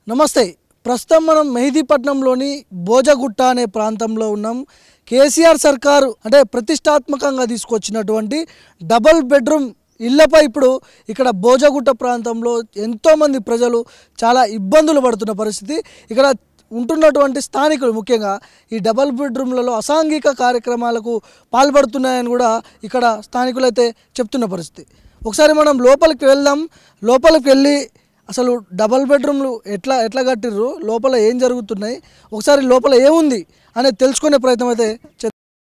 నమస్తే ప్రస్తుతం మనం మెహదీపట్నంలోని భోజగుట్ట అనే ప్రాంతంలో ఉన్నాం కేసీఆర్ సర్కారు అంటే ప్రతిష్టాత్మకంగా తీసుకొచ్చినటువంటి డబల్ బెడ్రూమ్ ఇళ్లపై ఇప్పుడు ఇక్కడ భోజగుట్ట ప్రాంతంలో ఎంతోమంది ప్రజలు చాలా ఇబ్బందులు పడుతున్న పరిస్థితి ఇక్కడ ఉంటున్నటువంటి స్థానికులు ముఖ్యంగా ఈ డబల్ బెడ్రూమ్లలో అసాంఘిక కార్యక్రమాలకు పాల్పడుతున్నాయని కూడా ఇక్కడ స్థానికులైతే చెప్తున్న పరిస్థితి ఒకసారి మనం లోపలికి వెళ్దాం లోపలికి వెళ్ళి అసలు డబల్ బెడ్రూమ్లు ఎట్లా ఎట్లా కట్టిర్రు లోపల ఏం జరుగుతున్నాయి ఒకసారి లోపల ఏముంది అనేది తెలుసుకునే ప్రయత్నం అయితే చేద్దాం.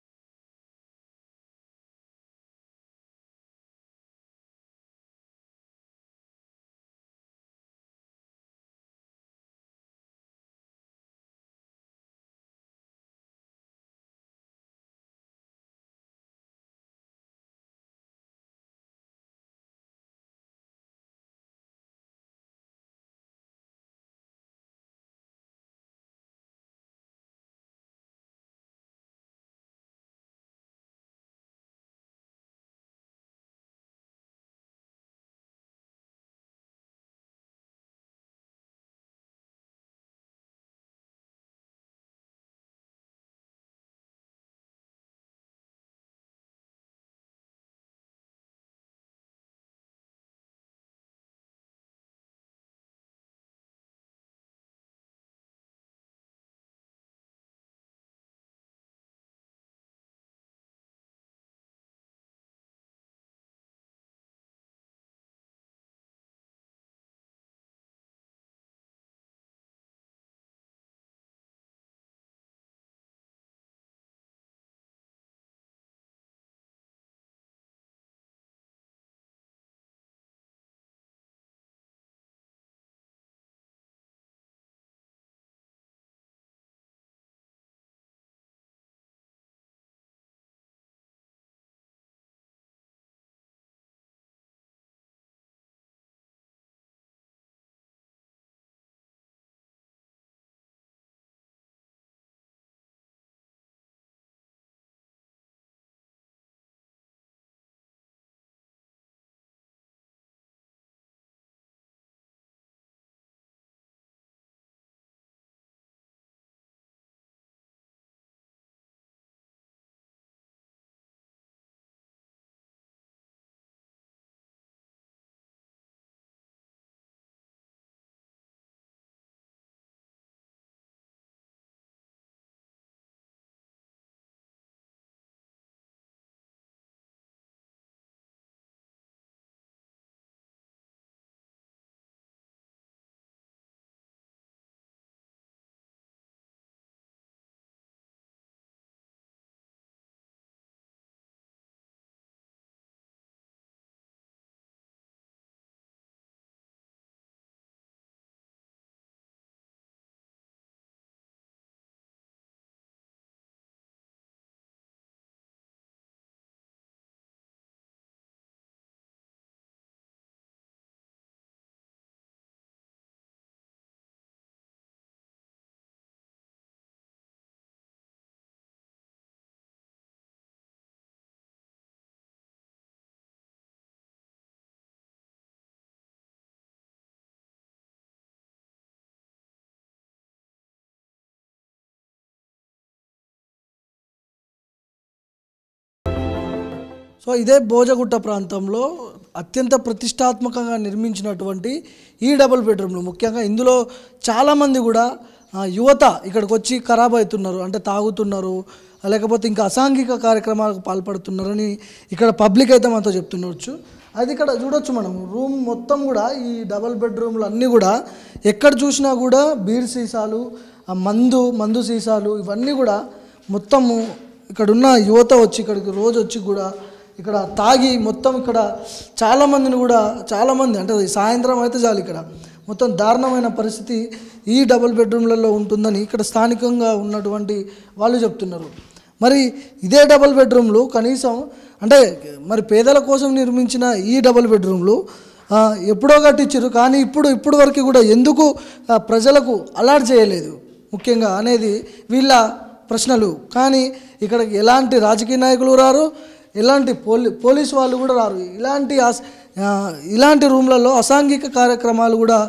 సో ఇదే భోజగుట్ట ప్రాంతంలో అత్యంత ప్రతిష్టాత్మకంగా నిర్మించినటువంటి ఈ డబుల్ బెడ్రూమ్లు ముఖ్యంగా ఇందులో చాలామంది కూడా ఆ, యువత ఇక్కడికి వచ్చి ఖరాబ్ అవుతున్నారు అంటే తాగుతున్నారు లేకపోతే ఇంకా అసాంఘిక కార్యక్రమాలకు పాల్పడుతున్నారని ఇక్కడ పబ్లిక్ అయితే మనతో చెప్తుండొచ్చు అది ఇక్కడ చూడొచ్చు మనం రూమ్ మొత్తం కూడా ఈ డబల్ బెడ్రూమ్లు అన్నీ కూడా ఎక్కడ చూసినా కూడా బీర్ సీసాలు ఆ మందు మందు సీసాలు ఇవన్నీ కూడా మొత్తము ఇక్కడ ఉన్న యువత వచ్చి ఇక్కడికి రోజు వచ్చి కూడా ఇక్కడ తాగి మొత్తం ఇక్కడ చాలామందిని కూడా చాలామంది అంటే అది సాయంత్రం అయితే చాలు ఇక్కడ మొత్తం దారుణమైన పరిస్థితి ఈ డబుల్ బెడ్రూమ్లలో ఉంటుందని ఇక్కడ స్థానికంగా ఉన్నటువంటి వాళ్ళు చెప్తున్నారు మరి ఇదే డబుల్ బెడ్రూమ్లు కనీసం అంటే మరి పేదల కోసం నిర్మించిన ఈ డబుల్ బెడ్రూమ్లు ఆ, ఎప్పుడో కట్టించారు కానీ ఇప్పుడు ఇప్పుడు వరకు కూడా ఎందుకు ఆ, ప్రజలకు అలర్ట్ చేయలేదు ముఖ్యంగా అనేది వీళ్ళ ప్రశ్నలు కానీ ఇక్కడ ఎలాంటి రాజకీయ నాయకులు రారు ఎలాంటి పోలీ పోలీస్ వాళ్ళు కూడా రారు ఇలాంటి అస్- ఆ, ఇలాంటి రూమ్లలో అసాంఘిక కార్యక్రమాలు కూడా ఆ,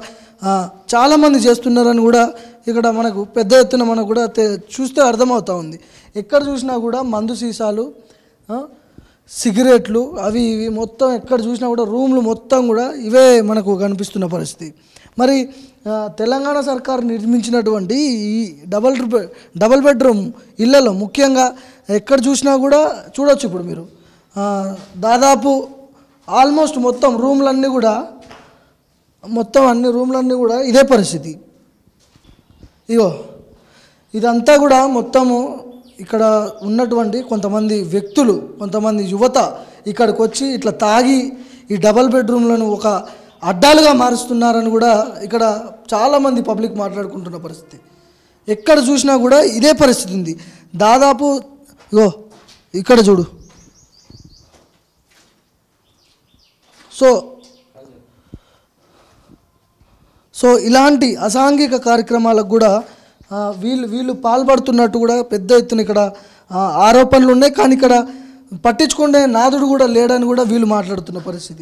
ఆ, చాలామంది చేస్తున్నారని కూడా ఇక్కడ మనకు పెద్ద ఎత్తున మనకు కూడా తె- చూస్తే అర్థమవుతా ఉంది ఎక్కడ చూసినా కూడా మందు సీసాలు ఆ, సిగరెట్లు అవి ఇవి మొత్తం ఎక్కడ చూసినా కూడా రూమ్లు మొత్తం కూడా ఇవే మనకు కనిపిస్తున్న పరిస్థితి మరి ఆ, తెలంగాణ సర్కార్ నిర్మించినటువంటి ఈ డబల్ బె- డబల్ బెడ్రూమ్ ఇళ్లలో ముఖ్యంగా ఎక్కడ చూసినా కూడా చూడొచ్చు ఇప్పుడు మీరు ఆ, దాదాపు ఆల్మోస్ట్ మొత్తం రూమ్లన్నీ కూడా మొత్తం అన్ని రూమ్లన్నీ కూడా ఇదే పరిస్థితి ఇగో ఇదంతా కూడా మొత్తము ఇక్కడ ఉన్నటువంటి కొంతమంది వ్యక్తులు కొంతమంది యువత ఇక్కడికి వచ్చి ఇట్లా తాగి ఈ డబల్ బెడ్రూమ్లను ఒక అడ్డాలుగా మారుస్తున్నారని కూడా ఇక్కడ చాలామంది పబ్లిక్ మాట్లాడుకుంటున్న పరిస్థితి ఎక్కడ చూసినా కూడా ఇదే పరిస్థితి ఉంది దాదాపు ఇగో ఇక్కడ చూడు సో సో ఇలాంటి అసాంఘిక కార్యక్రమాలకు కూడా ఆ, వీళ్ళు వీళ్ళు పాల్పడుతున్నట్టు కూడా పెద్ద ఎత్తున ఇక్కడ ఆ, ఆరోపణలు ఉన్నాయి కానీ ఇక్కడ పట్టించుకునే నాదుడు కూడా లేడని కూడా వీళ్ళు మాట్లాడుతున్న పరిస్థితి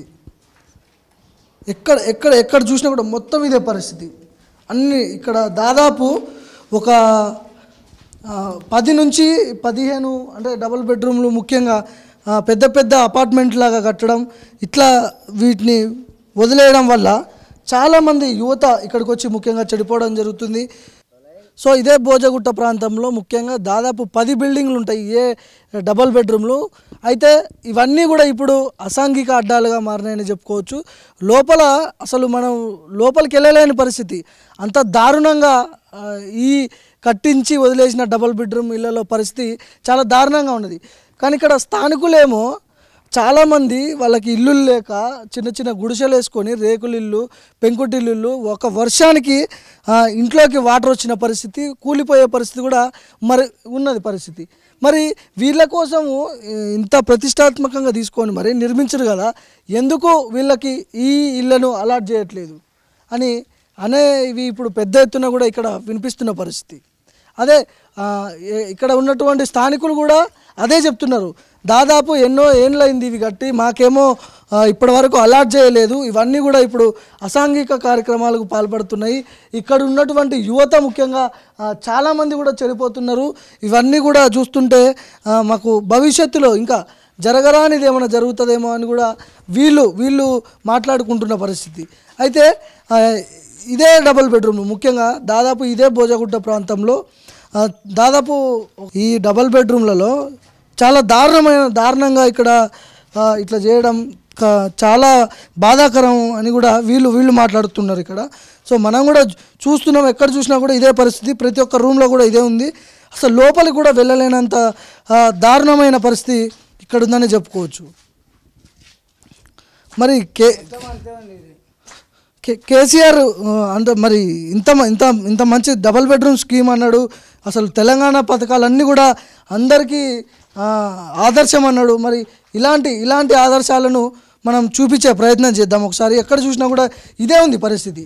ఎక్కడ ఎక్కడ ఎక్కడ చూసినా కూడా మొత్తం ఇదే పరిస్థితి అన్ని ఇక్కడ దాదాపు ఒక ఆ, పది నుంచి పదిహేను అంటే డబుల్ బెడ్రూమ్లు ముఖ్యంగా ఆ, పెద్ద పెద్ద అపార్ట్మెంట్ లాగా కట్టడం ఇట్లా వీటిని వదిలేయడం వల్ల చాలామంది యువత ఇక్కడికి వచ్చి ముఖ్యంగా చెడిపోవడం జరుగుతుంది సో ఇదే భోజగుట్ట ప్రాంతంలో ముఖ్యంగా దాదాపు పది బిల్డింగ్లు ఉంటాయి ఏ డబల్ బెడ్రూమ్లు అయితే ఇవన్నీ కూడా ఇప్పుడు అసాంఘిక అడ్డాలుగా మారినాయని చెప్పుకోవచ్చు లోపల అసలు మనం లోపలికి వెళ్ళలేని పరిస్థితి అంత దారుణంగా ఆ, ఈ కట్టించి వదిలేసిన డబల్ బెడ్రూమ్ ఇళ్లలో పరిస్థితి చాలా దారుణంగా ఉన్నది కానీ ఇక్కడ స్థానికులేమో చాలామంది వాళ్ళకి ఇల్లులు లేక చిన్న చిన్న గుడిసెలు వేసుకొని రేకులు ఇల్లు పెంకుటిల్లు ఒక వర్షానికి ఆ, ఇంట్లోకి వాటర్ వచ్చిన పరిస్థితి కూలిపోయే పరిస్థితి కూడా మరి ఉన్నది పరిస్థితి మరి వీళ్ళ కోసము ఈ, ఇంత ప్రతిష్టాత్మకంగా తీసుకొని మరి నిర్మించరు కదా ఎందుకు వీళ్ళకి ఈ ఇళ్లను అలాట్ చేయట్లేదు అని అనేవి ఇప్పుడు పెద్ద ఎత్తున కూడా ఇక్కడ వినిపిస్తున్న పరిస్థితి అదే ఆ, ఏ- ఇక్కడ ఉన్నటువంటి స్థానికులు కూడా అదే చెప్తున్నారు దాదాపు ఎన్నో ఏండ్లైంది ఇవి కట్టి మాకేమో ఆ, ఇప్పటివరకు అలాట్ చేయలేదు ఇవన్నీ కూడా ఇప్పుడు అసాంఘిక కార్యక్రమాలకు పాల్పడుతున్నాయి ఇక్కడ ఉన్నటువంటి యువత ముఖ్యంగా ఆ, చాలామంది కూడా చనిపోతున్నారు ఇవన్నీ కూడా చూస్తుంటే ఆ, మాకు భవిష్యత్తులో ఇంకా జరగరానిది ఏమైనా జరుగుతుందేమో అని కూడా వీళ్ళు వీళ్ళు మాట్లాడుకుంటున్న పరిస్థితి అయితే ఆ, ఇదే డబుల్ బెడ్రూమ్ ముఖ్యంగా దాదాపు ఇదే భోజగుట్ట ప్రాంతంలో ఆ, దాదాపు ఈ డబుల్ బెడ్రూమ్లలో చాలా దారుణమైన దారుణంగా ఇక్కడ ఆ, ఇట్లా చేయడం క- చాలా బాధాకరం అని కూడా వీళ్ళు వీళ్ళు మాట్లాడుతున్నారు ఇక్కడ సో మనం కూడా చూస్తున్నాం ఎక్కడ చూసినా కూడా ఇదే పరిస్థితి ప్రతి ఒక్క రూమ్లో కూడా ఇదే ఉంది అసలు లోపలికి కూడా వెళ్ళలేనంత ఆ, దారుణమైన పరిస్థితి ఇక్కడ ఉందని చెప్పుకోవచ్చు మరి కే కే- కేసీఆర్ ఆ, అంటే మరి ఇంత మ- ఇంత ఇంత మంచి డబల్ బెడ్రూమ్ స్కీమ్ అన్నాడు అసలు తెలంగాణ పథకాలన్నీ కూడా అందరికీ ఆ, ఆదర్శం అన్నాడు మరి ఇలాంటి ఇలాంటి ఆదర్శాలను మనం చూపించే ప్రయత్నం చేద్దాం ఒకసారి ఎక్కడ చూసినా కూడా ఇదే ఉంది పరిస్థితి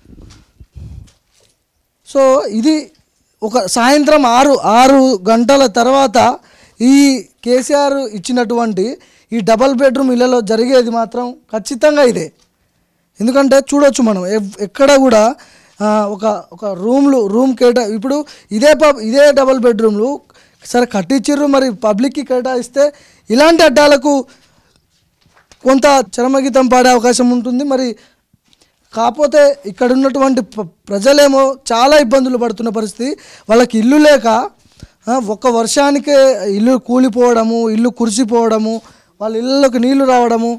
సో ఇది ఒక సాయంత్రం ఆరు ఆరు గంటల తర్వాత ఈ కేసీఆర్ ఇచ్చినటువంటి ఈ డబల్ బెడ్రూమ్ ఇళ్లలో జరిగేది మాత్రం ఖచ్చితంగా ఇదే ఎందుకంటే చూడొచ్చు మనం ఎవ్- ఎక్కడ కూడా ఆ, ఒక ఒక రూమ్లు రూమ్ కేటా ఇప్పుడు ఇదే పబ్ ఇదే డబల్ బెడ్రూమ్లు సరే కట్టించిర్రు మరి పబ్లిక్కి కేటాయిస్తే ఇలాంటి అడ్డాలకు కొంత చరమగీతం పాడే అవకాశం ఉంటుంది మరి కాకపోతే ఇక్కడ ఉన్నటువంటి ప- ప్రజలేమో చాలా ఇబ్బందులు పడుతున్న పరిస్థితి వాళ్ళకి ఇల్లు లేక ఆ, ఒక్క వర్షానికే ఇల్లు కూలిపోవడము ఇల్లు కురిసిపోవడము వాళ్ళ ఇళ్ళలోకి నీళ్లు రావడము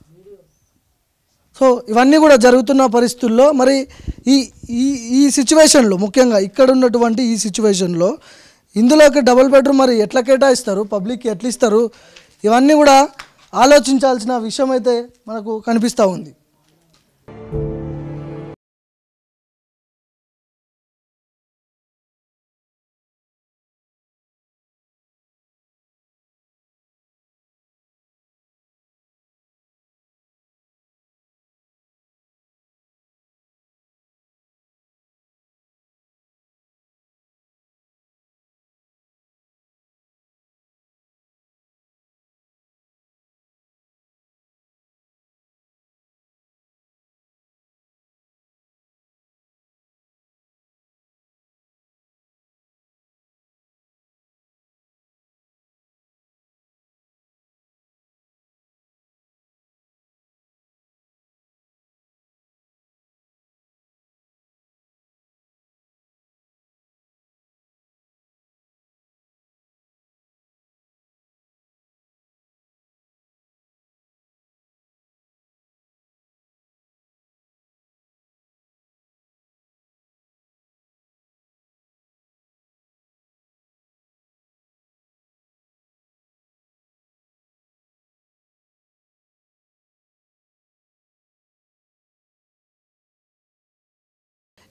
సో ఇవన్నీ కూడా జరుగుతున్న పరిస్థితుల్లో మరి ఈ ఈ ఈ సిచ్యువేషన్లో ముఖ్యంగా ఇక్కడ ఉన్నటువంటి ఈ సిచ్యువేషన్లో ఇందులోకి డబుల్ బెడ్రూమ్ మరి ఎట్లా కేటాయిస్తారు పబ్లిక్కి ఎట్లా ఇస్తారు ఇవన్నీ కూడా ఆలోచించాల్సిన విషయం అయితే మనకు కనిపిస్తూ ఉంది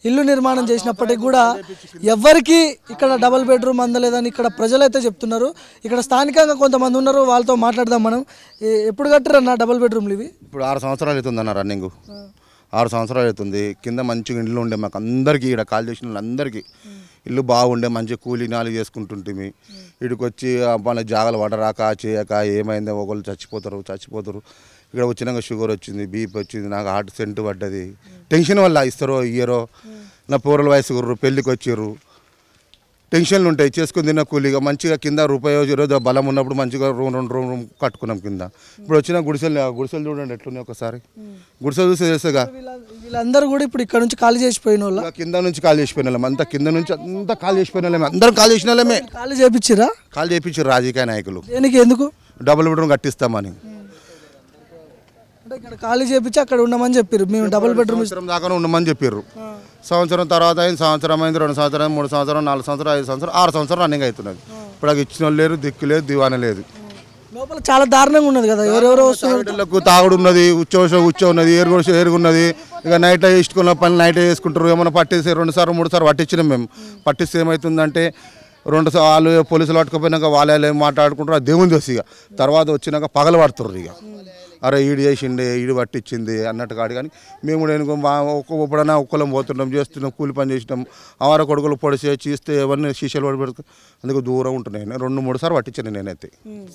ఇల్లు నిర్మాణం చేసినప్పటికీ కూడా ఎవరికి ఇక్కడ డబుల్ బెడ్రూమ్ అందలేదని ఇక్కడ ప్రజలైతే చెప్తున్నారు ఇక్కడ స్థానికంగా కొంతమంది ఉన్నారు వాళ్ళతో మాట్లాడదాం మనం ఏ- ఎప్పుడు కట్టారన్న డబుల్ బెడ్రూమ్లు ఇవి ఇప్పుడు ఆరు సంవత్సరాలు అవుతుంది అన్న రన్నింగ్ ఆరు సంవత్సరాలు అవుతుంది కింద మంచిగా ఇల్లు ఉండే మాకు అందరికీ ఇక్కడ కాల్ చేసిన వాళ్ళందరికీ ఇల్లు బాగుండే మంచి కూలీ నాలుగు చేసుకుంటుంటిమి ఇక్కడికి వచ్చి ఆ మన జాగలు వడరాక చేయక ఏమైందో ఒకళ్ళు చచ్చిపోతారు చచ్చిపోతారు ఇక్కడ వచ్చినాక షుగర్ వచ్చింది బీపీ వచ్చింది నాకు హార్ట్ సెంట్ పడ్డది టెన్షన్ వల్ల ఇస్తారో ఇయ్యరో నా పూర్వల వయసు గుర్రు పెళ్ళికి వచ్చిర్రు టెన్షన్లు ఉంటాయి చేసుకుని తిన్న కూలీగా మంచిగా కింద రూపాయి రోజు బలం ఉన్నప్పుడు మంచిగా రూమ్ రెండు రూమ్ రూమ్ కట్టుకున్నాం కింద ఇప్పుడు వచ్చిన గుడిసెలు ఆ గుడిసెలు చూడండి ఎట్లున్నాయి ఒకసారి గుడిసెలు చూస్తే చేసేగా వీళ్ళ- వీళ్ళందరూ కూడా ఇప్పుడు ఇక్కడ నుంచి ఖాళీ చేసిపోయిన వాళ్ళ ఇలా కింద నుంచి కాల్ చేసిపోయిన వాళ్ళం అంతా కింద నుంచి అంతా కాల్ చేసిపోయిన వాళ్ళమే అందరం కాల్ చేసిన వాళ్ళమే ఖాళీ చేపించిరా కాల్ చేయించారు రాజకీయ నాయకులు దేనికి ఎందుకు డబుల్ బెడ్రూమ్ కట్టిస్తామని అంటే ఇక్కడ ఖాళీ చేపించి అక్కడ ఉండమని చెప్పారు మేము డబుల్ బెడ్రూమ్ సంవత్సరం దాకా ఉండమని చెప్పారు సంవత్సరం తర్వాత అయింది సంవత్సరం అయింది రెండు సంవత్సరం అయింది మూడు సంవత్సరం నాలుగు సంవత్సరం ఐదు సంవత్సరం ఆరు సంవత్సరం రన్నింగ్ అవుతున్నది ఇప్పుడు అది ఇచ్చిన వాళ్ళు లేరు దిక్కు లేదు దివాన లేదు లోపల చాలా దారుణంగా ఉన్నది కదా ఎవరెవరో వస్తున్నారు తాగుడులకు తాగుడు ఉన్నది ఉచ్చోష ఉచ్చ ఉన్నది ఏరు కూడా ఏరుగు ఉన్నది ఇక నైట్ వేసుకున్న పని నైట్ చేసుకుంటారు ఏమైనా పట్టేసి రెండు సార్లు మూడు సార్లు పట్టించినాం మేము పట్టిస్తే ఏమవుతుందంటే రెండు సార్లు వాళ్ళు పోలీసులు పట్టుకుపోయినాక వాళ్ళే ఏం మాట్లాడుకుంటారు అది దేవుని తెలుసు ఇక తర్వాత వచ్చినాక పగలు పడుతుర్రు ఇక అరే ఈడు చేసిండే ఈడు పట్టించింది అన్నట్టు కాదు కానీ మేము కూడా ఎనుకో మా ఒక్క ఎప్పుడైనా ఒక్కలం పోతున్నాం చేస్తున్నాం కూలి పని చేసినాం ఆవార కొడుకులు పొడిచి చీస్తే ఎవరిని శీషలు పడి పెడుతూ అందుకు దూరం ఉంటున్నాయి నేను రెండు మూడు సార్లు పట్టించాను నేనైతే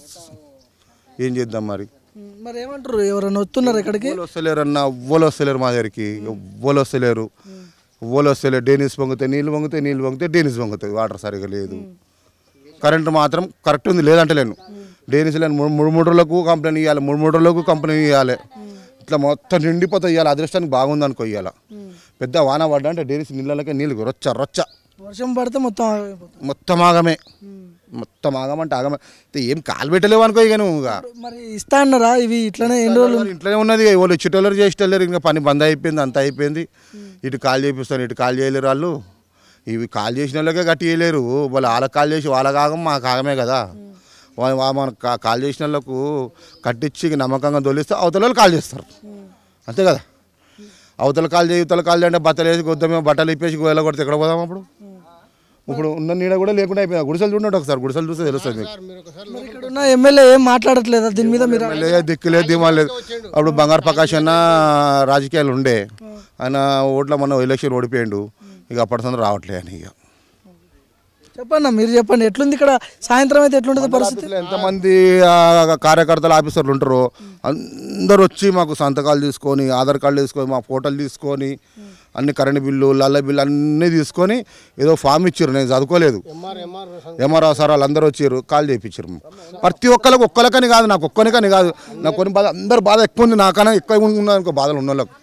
ఏం చేద్దాం మరి మరి ఏమంటారు ఎవరైనా వస్తున్నారు ఇక్కడికి ఎవ్వరు వస్తలేరు అన్న ఎవ్వరు వస్తలేరు మా దగ్గరికి ఎవ్వరు వస్తలేరు ఎవ్వరు వస్తలేరు డేనిస్ పొంగితే నీళ్ళు పొంగితే నీళ్ళు పొంగితే డేనిస్ పొంగుతుంది వాటర్ సరిగా లేదు కరెంట్ మాత్రం కరెక్ట్ ఉంది లేదంటలేను డేనిస్ లేని మూడు మూడు మూడు రోజులకు కంప్లైంట్ ఇవ్వాలి మూడు మూడు రోజులకు కంప్లైంట్ ఇవ్వాలి ఇట్లా మొత్తం నిండిపోతే ఇవ్వాలి అదృష్టానికి బాగుంది అనుకో ఇవ్వాలి పెద్ద వాన పడ్డా అంటే డేనిస్ నీళ్ళకే నీళ్ళు రొచ్చ రొచ్చ వర్షం పడితే మొత్తం ఆగిపోతుంది. మొత్తం ఆగమే మొత్తం ఆగమంటే ఆగమే అయితే ఏం కాలు పెట్టలేవు అనుకో ఇక నువ్వు ఇక మరి ఇస్తా అన్నారా ఇవి ఇట్లనే ఎన్ని రోజులు వాళ్ళు ఇంట్లోనే ఉన్నది వాళ్ళు ఇచ్చేటోళ్ళు చేసేటోళ్ళు ఇంకా పని బంద్ అయిపోయింది అంత అయిపోయింది ఇటు కాల్ చేపిస్తాను ఇటు కాల్ చేయలేరు వాళ్ళు ఇవి కాల్ చేసిన వాళ్ళకే గట్టి చేయలేరు వాళ్ళు వాళ్ళకి కాల్ చేసి వాళ్ళ కాగం మా కాగమే కదా వా- వా- మన కా- కాల్ చేసిన వాళ్ళకు కట్టించి నమ్మకంగా తొలిస్తే అవతల వాళ్ళు కాల్ చేస్తారు అంతే కదా అవతల కాల్ చేయి ఇవతల కాల్ అంటే బట్టలు వేసి కొద్దామే బట్టలు ఇప్పేసి గోయల కొడితే ఎక్కడ పోదాం అప్పుడు ఇప్పుడు ఉన్న నీడ కూడా లేకుండా అయిపోయింది గుడిసెలు చూడండి ఒకసారి గుడిసెలు చూస్తే తెలుస్తుంది మీకు మరి ఇక్కడ ఉన్న ఎమ్మెల్యే ఏం మాట్లాడట్లేదా దీని మీద మీరు లేదు దిక్కు లేదు దిమా లేదు అప్పుడు బంగారు ప్రకాష్ అన్న రాజకీయాలు ఉండే ఆయన ఓట్ల మొన్న ఎలక్షన్ ఓడిపోయిండు ఇక అప్పటి సంది రావట్లే అని ఇక చెప్పండి మీరు చెప్పండి ఎట్లుంది ఇక్కడ సాయంత్రం అయితే ఎట్లుంటుంది పరిస్థితి ఆఫీసులో ఎంతమంది ఆ, కార్యకర్తలు ఆఫీసర్లు ఉంటారో అందరు వచ్చి మాకు సంతకాలు తీసుకొని ఆధార్ కార్డులు తీసుకొని మా ఫోటోలు తీసుకొని అన్ని కరెంట్ బిల్లు లల్ల బిల్లు అన్నీ తీసుకొని ఏదో ఫామ్ ఇచ్చారు నేను చదువుకోలేదు ఎంఆర్ఓ సార్ వాళ్ళందరూ వచ్చారు కాల్ చేయించారు ప్రతి ఒక్కరికి ఒక్కరికని కాదు నాకు ఒక్కరికని కాదు నాకు కొన్ని బాధ అందరు బాధ ఎక్కువ ఉంది నాకన్నా ఎక్కువ ఉన్నది అనుకో బాధలు ఉన్న వాళ్ళకు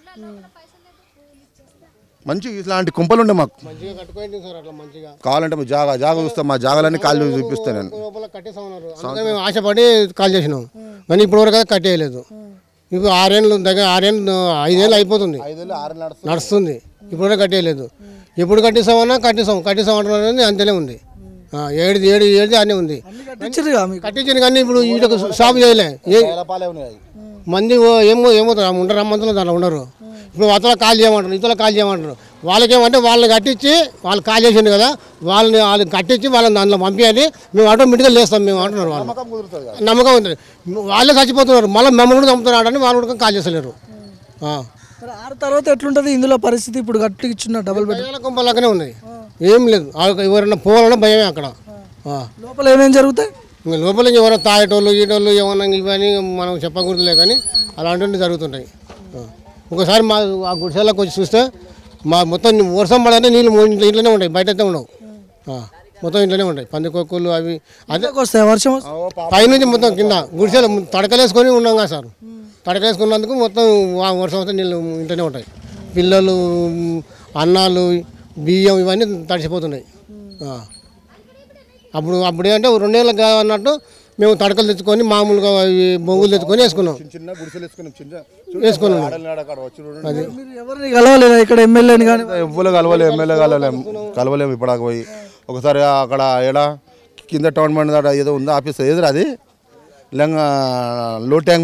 మంచి ఇట్లాంటి కుంపలు ఉండే మాకు మంచిగా కట్టుకోండి సార్ అట్లా మంచిగా కావాలంటే మా జాగా జాగా చూస్తాం మా జాగాలన్నీ కాళ్ళు చూపిస్తాను నేను లోపల కట్టేసామన్నారు అందుకే మేము ఆశపడి కాల్ చేసినాం కానీ ఇప్పుడు వరకు అయితే కట్టేయలేదు ఇప్పుడు ఆరేళ్ళు దగ్గర ఆరేళ్ళు ఐదేళ్ళు అయిపోతుంది ఐదేళ్ళు ఆరు నడుస్తుంది నడుస్తుంది ఇప్పుడు వరకు కట్టేయలేదు ఎప్పుడు కట్టేసామన్నా కట్టేసాం కట్టేసాం అంటున్నారు అంతనే ఉంది ఆ, ఏడు ఏడు ఏడు అన్నీ ఉంది కట్టించారుగా మీకు కట్టించాను కానీ ఇప్పుడు వీళ్ళకి సాగు చేయలే ఏ పాలే ఉన్నాయి మంది ఓ- ఏమో ఏమవుతారు ఉండరు రమ్మంతులు దాంట్లో ఉండరు ఇప్పుడు అతల కాల్ చేయమంటారు ఇతల కాల్ చేయమంటారు వాళ్ళకేమంటే వాళ్ళని కట్టించి వాళ్ళు కాల్ చేసిండు కదా వాళ్ళని వాళ్ళని కట్టించి వాళ్ళని దాంట్లో పంపించాలి మేము ఆటోమేటిక్గా లేస్తాం మేము అంటున్నారు వాళ్ళు నమ్మకం ఉంది వాళ్ళే చచ్చిపోతున్నారు మళ్ళీ మమ్మల్ని కూడా చంపుతున్నాడని వాళ్ళు కూడా కాల్ చేస్తలేరు ఆ. మరి ఆరు తర్వాత ఎట్లుంటుంది ఇందులో పరిస్థితి ఇప్పుడు కట్టించిన డబుల్ బెడ్ దయ్యాల కుంపలాగానే ఉన్నది ఏం లేదు ఆ ఎవరైనా పోవాలన్నా భయమే అక్కడ ఆ. లోపల ఏమేం జరుగుతాయి ఇంకా లోపల ఎవరో తాగేటోళ్ళు ఈటోళ్ళు ఏమన్నా ఇవన్నీ మనం చెప్పకూడదులే కానీ అలాంటివన్నీ జరుగుతుంటాయి ఆ. ఒకసారి మా ఆ గుడిసెలకు వచ్చి చూస్తే మా మొత్తం వర్షం పడంటే నీళ్ళు మూ- ఇంట్లో ఇంట్లోనే ఉంటాయి బయట అయితే ఉండవు ఆ. మొత్తం ఇంట్లోనే ఉంటాయి పందికొక్కులు అవి అదే అదే వస్తాయి వర్షం వస్తే పైనుంచి మొత్తం కింద గుడిసెలు తడకలేసుకొని ఉన్నాం కదా సార్ తడకలేసుకున్నందుకు మొత్తం వా- వర్షం వస్తే నీళ్ళు ఇంట్లోనే ఉంటాయి పిల్లలు అన్నాలు బియ్యం ఇవన్నీ తడిసిపోతున్నాయి ఆ. అప్పుడు అప్పుడు ఏంటంటే రెండేళ్ళకి అన్నట్టు మేము తడకలు తెచ్చుకొని మామూలుగా ఇవి బొంగులు తెచ్చుకొని వేసుకున్నాం చిన్న గుడిసెలు వేసుకున్నాం చిన్న వేసుకున్నాం మీరు ఎవరిని కలవలేదా ఇక్కడ ఎమ్మెల్యేని కానీ ఎవ్వరు కలవలేము ఎమ్మెల్యే కలవలేము కలవలేము ఇప్పుడు పోయి ఒకసారి అక్కడ ఏడ కింద టౌన్ బండ్ దాట ఏదో ఉందా ఆఫీస్ ఏదిరా అది లంగా లో ట్యాంక్ బండు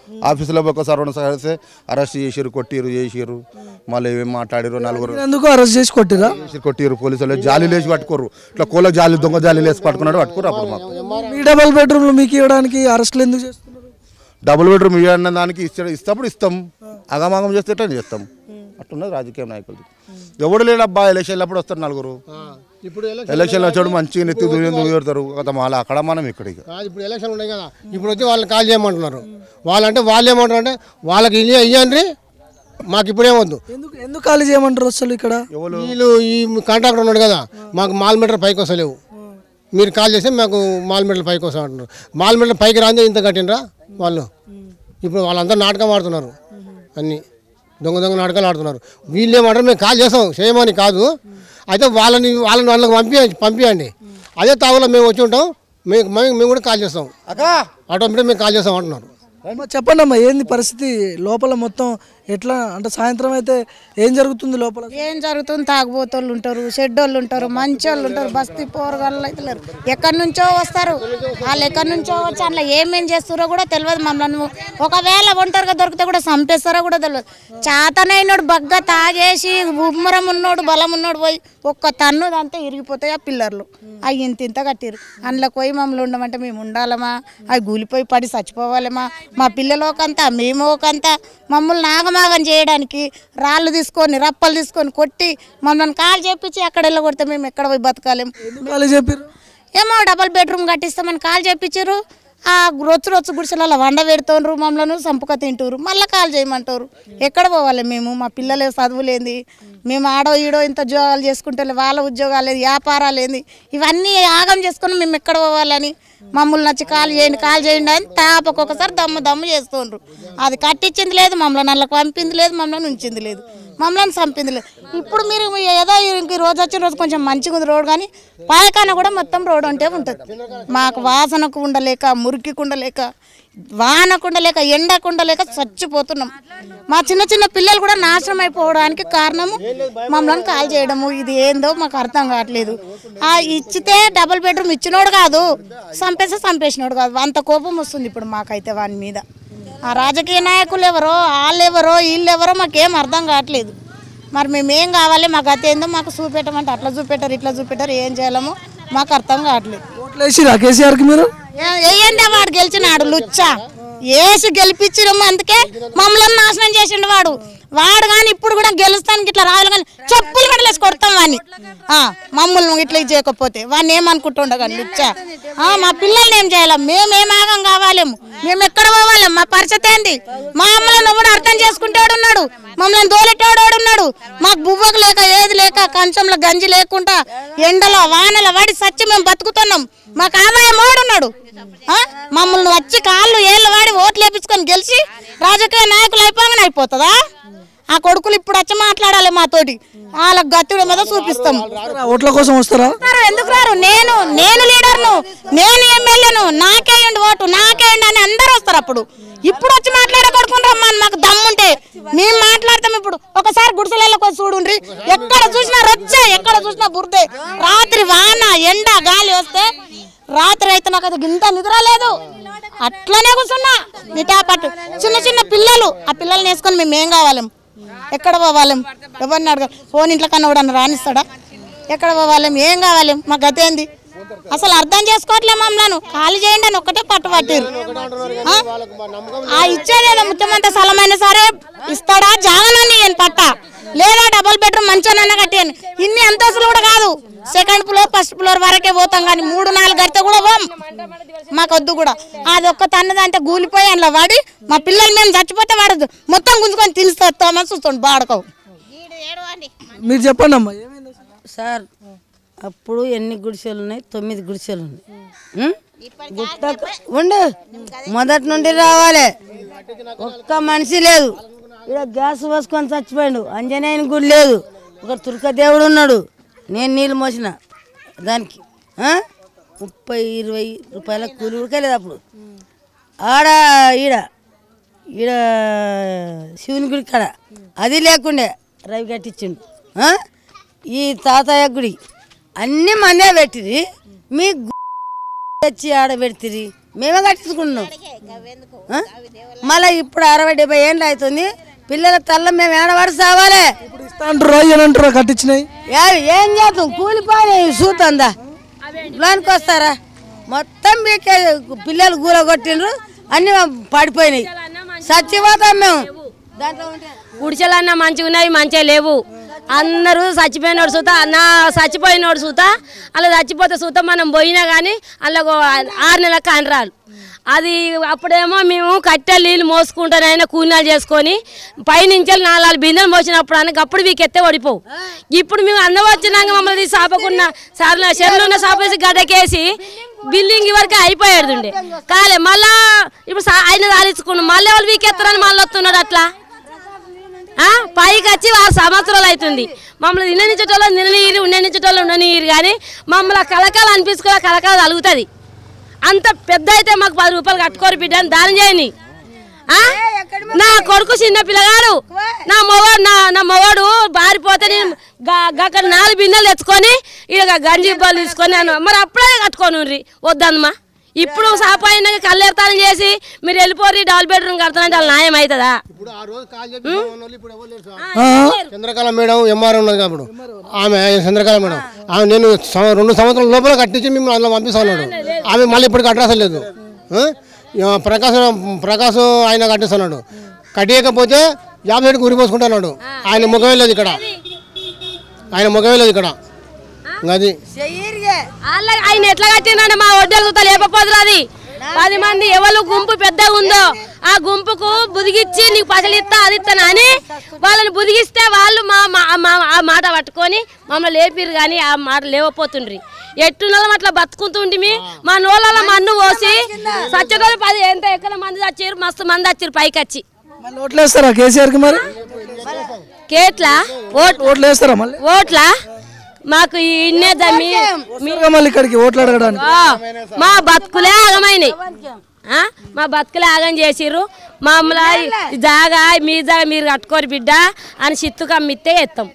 ఆఫీసులో ఒకసారి రెండు సార్లు అరెస్ట్ చేసిరు కొట్టిరు చేసిరు మళ్ళీ ఏమేమి మాట్లాడిరు నలుగురు ఎందుకు అరెస్ట్ చేసి కొట్టిరా చేసిరు కొట్టిరు పోలీసులు జాలి లేచి పట్టుకోరు ఇట్లా కోళ్ళ జాలి దొంగ జాలి లేచి పట్టుకున్నాడు పట్టుకోరు అప్పుడు మాకు మీ డబల్ బెడ్రూమ్లు మీకు ఇవ్వడానికి అరెస్టులు ఎందుకు చేస్తున్నారు డబుల్ బెడ్రూమ్ ఇవ్వన్న దానికి ఇస్తే ఇస్తప్పుడు ఇస్తాం అగమాగం చేస్తే ఎట్లా చేస్తాం అట్టున్నది రాజకీయ నాయకులు ఎవడు లేడబ్బా ఎలక్షన్లు అప్పుడు వస్తారు నలుగురు ఇప్పుడు ఎలక్షన్ ఎలక్షన్లు వచ్చాడు మంచిగా నెత్తి దూరం దూరుతారు కదా మళ్ళీ అక్కడ మనం ఇక్కడ ఇక కాదు ఇప్పుడు ఎలక్షన్ ఉన్నాయి కదా ఇప్పుడు వచ్చి వాళ్ళని కాల్ చేయమంటున్నారు వాళ్ళంటే వాళ్ళు ఏమంటారు అంటే వాళ్ళకి ఇల్లు ఇయ్యండి మాకు ఇప్పుడే వద్దు ఎందుకు ఎందుకు ఖాళీ చేయమంటారు అసలు ఇక్కడ వీళ్ళు ఈ కాంట్రాక్టర్ ఉన్నాడు కదా మాకు మాల్ మీటర్ పైకి వస్తలేవు మీరు కాల్ చేస్తే మాకు మాల్ మీటర్ పైకి వస్తా అంటున్నారు మాల్ మీటర్ పైకి రాందే ఇంత కట్టినరా వాళ్ళు ఇప్పుడు వాళ్ళందరూ నాటకం ఆడుతున్నారు అన్నీ దొంగ దొంగ నాటకాలు ఆడుతున్నారు వీళ్ళు ఏమంటారు మేము కాల్ చేస్తాం చేయమని కాదు అయితే వాళ్ళని వాళ్ళని వాళ్ళకి పంపి పంపించండి అదే తావులో మేము వచ్చి ఉంటాం మేము మేము మేము కూడా కాల్ చేస్తాం ఆటోమేటిక్ మేము కాల్ చేస్తాం అంటున్నారు అమ్మా, చెప్పండి అమ్మా ఏంది పరిస్థితి లోపల మొత్తం ఎట్లా అంటే సాయంత్రం అయితే ఏం జరుగుతుంది లోపల ఏం జరుగుతుంది తాగుబోతోళ్ళు ఉంటారు షెడ్డోళ్ళు ఉంటారు మంచోళ్ళు ఉంటారు బస్తీ పోరగాళ్ళు అయితే లేరు ఎక్కడి నుంచో వస్తారు వాళ్ళు ఎక్కడి నుంచో వచ్చి అందులో ఏమేం చేస్తారో కూడా తెలియదు మమ్మల్ని ఒకవేళ ఒంటరిగా దొరికితే కూడా చంపేస్తారో కూడా తెలియదు చాతనైనోడు బగ్గ తాగేసి ఉమ్మరం ఉన్నోడు బలం ఉన్నోడు పోయి ఒక్క తన్ను అంతా ఇరిగిపోతాయి ఆ పిల్లర్లు అవి ఇంత ఇంత కట్టిరు అందులో పోయి మమ్మల్ని ఉండమంటే మేము ఉండాలమా అవి కూలిపోయి పడి చచ్చిపోవాలమా మా పిల్లలు ఒకంతా మేము ఒకంతా మమ్మల్ని నాగమాగం చేయడానికి రాళ్ళు తీసుకొని రప్పలు తీసుకొని కొట్టి మమ్మల్ని కాలు చేపించి అక్కడ వెళ్ళగొడితే మేము ఎక్కడ పోయి బతకాలేము ఎందుకు ఖాళీ చెప్పారు ఏమో డబల్ బెడ్రూమ్ కట్టిస్తామని కాల్ చేపించారు ఆ రొచ్చు రొచ్చు గుడిసెలలో వండ పెడుతుండ్రు మమ్మల్ని సంపుక తింటారు మళ్ళీ కాల్ చేయమంటారు ఎక్కడ పోవాలి మేము మా పిల్లలే చదువులేంది మేము ఆడో ఈడో ఇంత ఉద్యోగాలు చేసుకుంటే వాళ్ళ ఉద్యోగాలు ఏంది వ్యాపారాలు ఏంది ఇవన్నీ ఆగం చేసుకుని మేము ఎక్కడ పోవాలని మమ్మల్ని వచ్చి కాల్ చేయండి కాల్ చేయండి అని తాపకొకసారి దమ్ము దమ్ము చేస్తుండ్రు అది కట్టించింది లేదు మమ్మల్ని నల్లకి పంపింది లేదు మమ్మల్ని ఉంచింది లేదు మమ్మల్ని చంపింది లేదు ఇప్పుడు మీరు ఏదో ఇంక ఈ రోజు వచ్చిన రోజు కొంచెం మంచిగా ఉంది రోడ్ కానీ పాయకాన కూడా మొత్తం రోడ్ అంటే ఉంటుంది మాకు వాసనకు ఉండలేక మురికికి ఉండలేక వానకు ఉండలేక ఎండకు ఉండలేక చచ్చిపోతున్నాం మా చిన్న చిన్న పిల్లలు కూడా నాశనం అయిపోవడానికి కారణము మమ్మల్ని కాల్ చేయడము ఇది ఏందో మాకు అర్థం కావట్లేదు ఆ ఇచ్చితే డబుల్ బెడ్రూమ్ ఇచ్చినోడు కాదు చంపేస్తే చంపేసినోడు కాదు అంత కోపం వస్తుంది ఇప్పుడు మాకైతే వాని మీద ఆ రాజకీయ నాయకులు ఎవరో వాళ్ళు ఎవరో వీళ్ళు ఎవరో మాకేం అర్థం కావట్లేదు మరి మేము ఏం కావాలి మాకు అతి ఏందో మాకు చూపెట్టమంటే అట్లా చూపెట్టారు ఇట్లా చూపెట్టారు ఏం చేయాలమో మాకు అర్థం కావట్లేదు ఓట్లు వేసిరా కేసీఆర్కి మీరు ఏ- వేయండి వాడు గెలిచినాడు లుచ్చా వేసి గెలిపించడం అందుకే మమ్మల్ని నాశనం చేసిండు వాడు వాడు కానీ ఇప్పుడు కూడా గెలుస్తానికి ఇట్లా రావాలి కానీ చెప్పులు మెడలేసి కొడతాం వాడిని ఆ, మమ్మల్ని ఇట్లా ఇది చేయకపోతే వాడిని ఏమనుకుంటుండ కానీ లుచ్చా ఆ, మా పిల్లల్ని ఏం చేయాలి మేము ఏం ఆగం కావాలేము మేము ఎక్కడ పోవాలి మా పరిస్థితి ఏంది మా అమ్మలను కూడా అర్థం చేసుకుంటాడు ఉన్నాడు మమ్మల్ని దోలెట్టాడు ఉన్నాడు మాకు బువ్వకు లేక ఏది లేక కంచంలో గంజి లేకుండా ఎండలో వానలో వాడి సచ్చి మేము బతుకుతున్నాం మాకు ఆదాయం ఉన్నాడు ఆ? మమ్మల్ని వచ్చి కాళ్ళు ఏళ్ళు వాడి ఓట్లు వేపించుకొని గెలిచి రాజకీయ నాయకులు అయిపోగానే అయిపోతుందా ఆ కొడుకులు ఇప్పుడు వచ్చి మాట్లాడాలి మాతోటి వాళ్ళ గత్తుడి మీద చూపిస్తాం ఓట్ల కోసం వస్తారా వస్తారు, ఎందుకు రారు నేను నేను లీడర్ను నేను ఎమ్మెల్యేను నాకేయండి ఓటు నాకేయండి అని అందరూ వస్తారు అప్పుడు ఇప్పుడు వచ్చి మాట్లాడే కొడుకుని రమ్మని మాకు దమ్ముంటే మేము మాట్లాడతాం ఇప్పుడు ఒకసారి గుడిసెలలో వచ్చి చూడుండ్రి ఎక్కడ చూసినా రొచ్చే ఎక్కడ చూసినా బురదే రాత్రి వాన ఎండ గాలి వస్తే రాత్రి అయితే నాకు అది గింత నిద్ర లేదు అట్లనే కూర్చున్నా నిటాపట్టు చిన్న చిన్న పిల్లలు ఆ పిల్లల్ని వేసుకొని మేము ఏం కావాలి ఎక్కడ పోవాలి ఎవరిని అడగ ఫోన్ ఇంట్లో కన్నా కూడా రానిస్తాడా ఎక్కడ పోవాలి ఏం కావాలి మా గత ఏంది అసలు అర్థం చేసుకోవట్లే మమ్మల్ని ఖాళీ చేయండి అని ఒక్కటే పట్టు పట్టిరు ఆ? ఆ ఇచ్చేదేదో ముఖ్యమంత్రి స్థలమైనా సరే ఇస్తాడా జాగనని నేను పట్ట లేదా డబుల్ బెడ్రూమ్ మంచిగా కట్టాను ఇన్ని అంతస్తులు కూడా కాదు సెకండ్ ఫ్లోర్ ఫస్ట్ ఫ్లోర్ వరకే పోతాం కానీ మూడు నాలుగు గడితే కూడా పోం మాకు వద్దు కూడా అది ఒక్క తన్నదంటే గూలిపోయి అందులో వాడి మా పిల్లలు మేము చచ్చిపోతే వాడు మొత్తం గుంజుకొని తినిస్తామని చూస్తాడు బాడకవు మీరు చెప్పండి అమ్మా ఏమైంది అసలు? సార్ అప్పుడు ఎన్ని గుడిసెలు ఉన్నాయి తొమ్మిది గుడిసెలు ఉన్నాయి ఉం? గుట్ట ఉండు మొదటి నుండి రావాలి ఒక్క మనిషి లేదు ఇక్కడ గ్యాస్ పోసుకొని చచ్చిపోయాడు అంజనేయుని గుడి లేదు ఒక తుర్క దేవుడు ఉన్నాడు నేను నీళ్ళు మోసిన దానికి ఆ? ముప్పై ఇరవై రూపాయల కూలి ఉడకలేదు అప్పుడు ఆడ ఈడ ఈడ శివుని గుడి కాడ అది లేకుండే రవి కట్టించిండు ఆ? ఈ తాతయ్య గుడి అన్నీ మనే పెట్టిరి మీ గు- తెచ్చి ఆడ పెడితిరి మేమే కట్టించుకున్నాం ఆ? మళ్ళీ ఇప్పుడు అరవై డెబ్బై ఏళ్ళు అవుతుంది పిల్లల తల్ల మేము ఏడవాడు సావాలి ఇప్పుడు ఇస్తా అంటారా అని అంటారా కట్టించినాయి ఏ- ఏం చేద్దాం కూలిపోయి చూతుందా లోనికి వస్తారా మొత్తం మీకే పిల్లలు గూల కొట్టిండ్రు అన్ని పడిపోయినాయి చచ్చిపోతాం మేము దాంట్లో ఉంటే గుడిసెలన్నా మంచిగా ఉన్నాయి మంచిగా లేవు అందరూ చచ్చిపోయినోడు సూత నా చచ్చిపోయినోడు సూత అలా చచ్చిపోతే సూత మనం పోయినా కానీ అలా ఆరు నెలల కానరాలు అది అప్పుడేమో మేము కట్టె నీళ్ళు మోసుకుంటానైనా కూనాలు చేసుకొని పైనుంచి నాలుగు బిందెలు మోసినప్పుడు అనగా అప్పుడు మీకు ఎత్తే పడిపోవు ఇప్పుడు మేము అందం వచ్చినాక మమ్మల్ని సాపకున్న సార్లు చెర్లు ఉన్న సాపేసి గడ్డకేసి బిల్డింగ్ వరకు అయిపోయాడు ఉండే కాలే మళ్ళా ఇప్పుడు సా- ఆయన తాలించుకున్నాం మళ్ళీ వాళ్ళు మీకు ఎత్తారని మళ్ళీ వస్తున్నాడు అట్లా ఆ, పైకి వచ్చి ఆరు సంవత్సరాలు అవుతుంది మమ్మల్ని నిన్ననిచ్చేటోళ్ళు నిన్ననీరు ఉండనిచ్చేటోళ్ళు ఉండనీరు కానీ మమ్మల్ని కలకాలు అనిపించుకునే కలకాలు కలుగుతుంది అంత పెద్ద అయితే మాకు పది రూపాయలు కట్టుకోరు బిడ్డ అని దానం చేయని ఆ? నా కొడుకు చిన్న పిల్లగాడు నా మొగడు నా నా మొగడు బారిపోతే నేను గా- గా- అక్కడ నాలుగు బిన్నెలు తెచ్చుకొని ఇక గంజి బాలు తీసుకొని అన్న మరి అప్పుడే కట్టుకోను వద్దమ్మా ఇప్పుడు సాపాయిన కళ్ళెడతానం చేసి మీరు వెళ్ళిపోయి డబుల్ బెడ్రూమ్ కడతానంటే వాళ్ళ న్యాయం అవుతుందా ఇప్పుడు ఆ రోజు కాల్ చెప్పి వాళ్ళు ఇప్పుడు ఎవరు లేరు సార్. చంద్రకళ మేడం ఎంఆర్ ఉన్నది కాబట్టి ఆమె చంద్రకళ మేడం ఆమె నేను సం- రెండు సంవత్సరాల లోపల కట్టించి మిమ్మల్ని అందులో పంపిస్తున్నాడు ఆమె మళ్ళీ ఇప్పుడు అడ్రస్ లేదు ఆ? ఇక ప్రకాశ్ ప్రకాశ్ ఆయన కట్టిస్తున్నాడు కట్టియకపోతే యాభై ఏడుకు ఉరి పోసుకుంటున్నాడు ఆయన ముఖమే లేదు ఇక్కడ ఆయన ముఖమే లేదు ఇక్కడ ఇంకా అది చెయ్యిరిగే వాళ్ళ ఆయన ఎట్లా కట్టిందంటే మా ఒడ్డలు చూస్తా లేకపోతుంది అది పది మంది ఎవరు గుంపు పెద్దగా ఉందో ఆ గుంపుకు బుదిగిచ్చి నీకు పసలు ఇస్తా అది ఇస్తాను అని వాళ్ళని బుదిగిస్తే వాళ్ళు మా మా- మా- ఆ మాట పట్టుకొని మమ్మల్ని లేపిరు కానీ ఆ మాట లేవపోతుండ్రి ఎట్టున్నదో అట్లా బతుకుతుంటిమి మా నోళ్ళ మన్ను పోసి సచ్చటోళ్ళు పది ఎంత ఎక్కడ మంది వచ్చారు మస్తు మంది వచ్చారు పైకి వచ్చి మళ్ళీ ఓట్లు వేస్తారా కేసీఆర్కి మరి కేట్లా ఓట్ ఓట్లు వేస్తారా మళ్ళీ ఓట్లా మాకు ఇన్నే దమ్మి మీరుగా మళ్ళీ ఇక్కడికి ఓట్లు అడగడానికి ఆ, మా బతుకులే ఆగమైనాయి ఆ, మా బతుకులే ఆగం చేసిర్రు మమ్మల్ని జాగా మీ జాగా మీరు కట్టుకోరు బిడ్డ అని చిత్తు కమ్మితే ఎత్తాం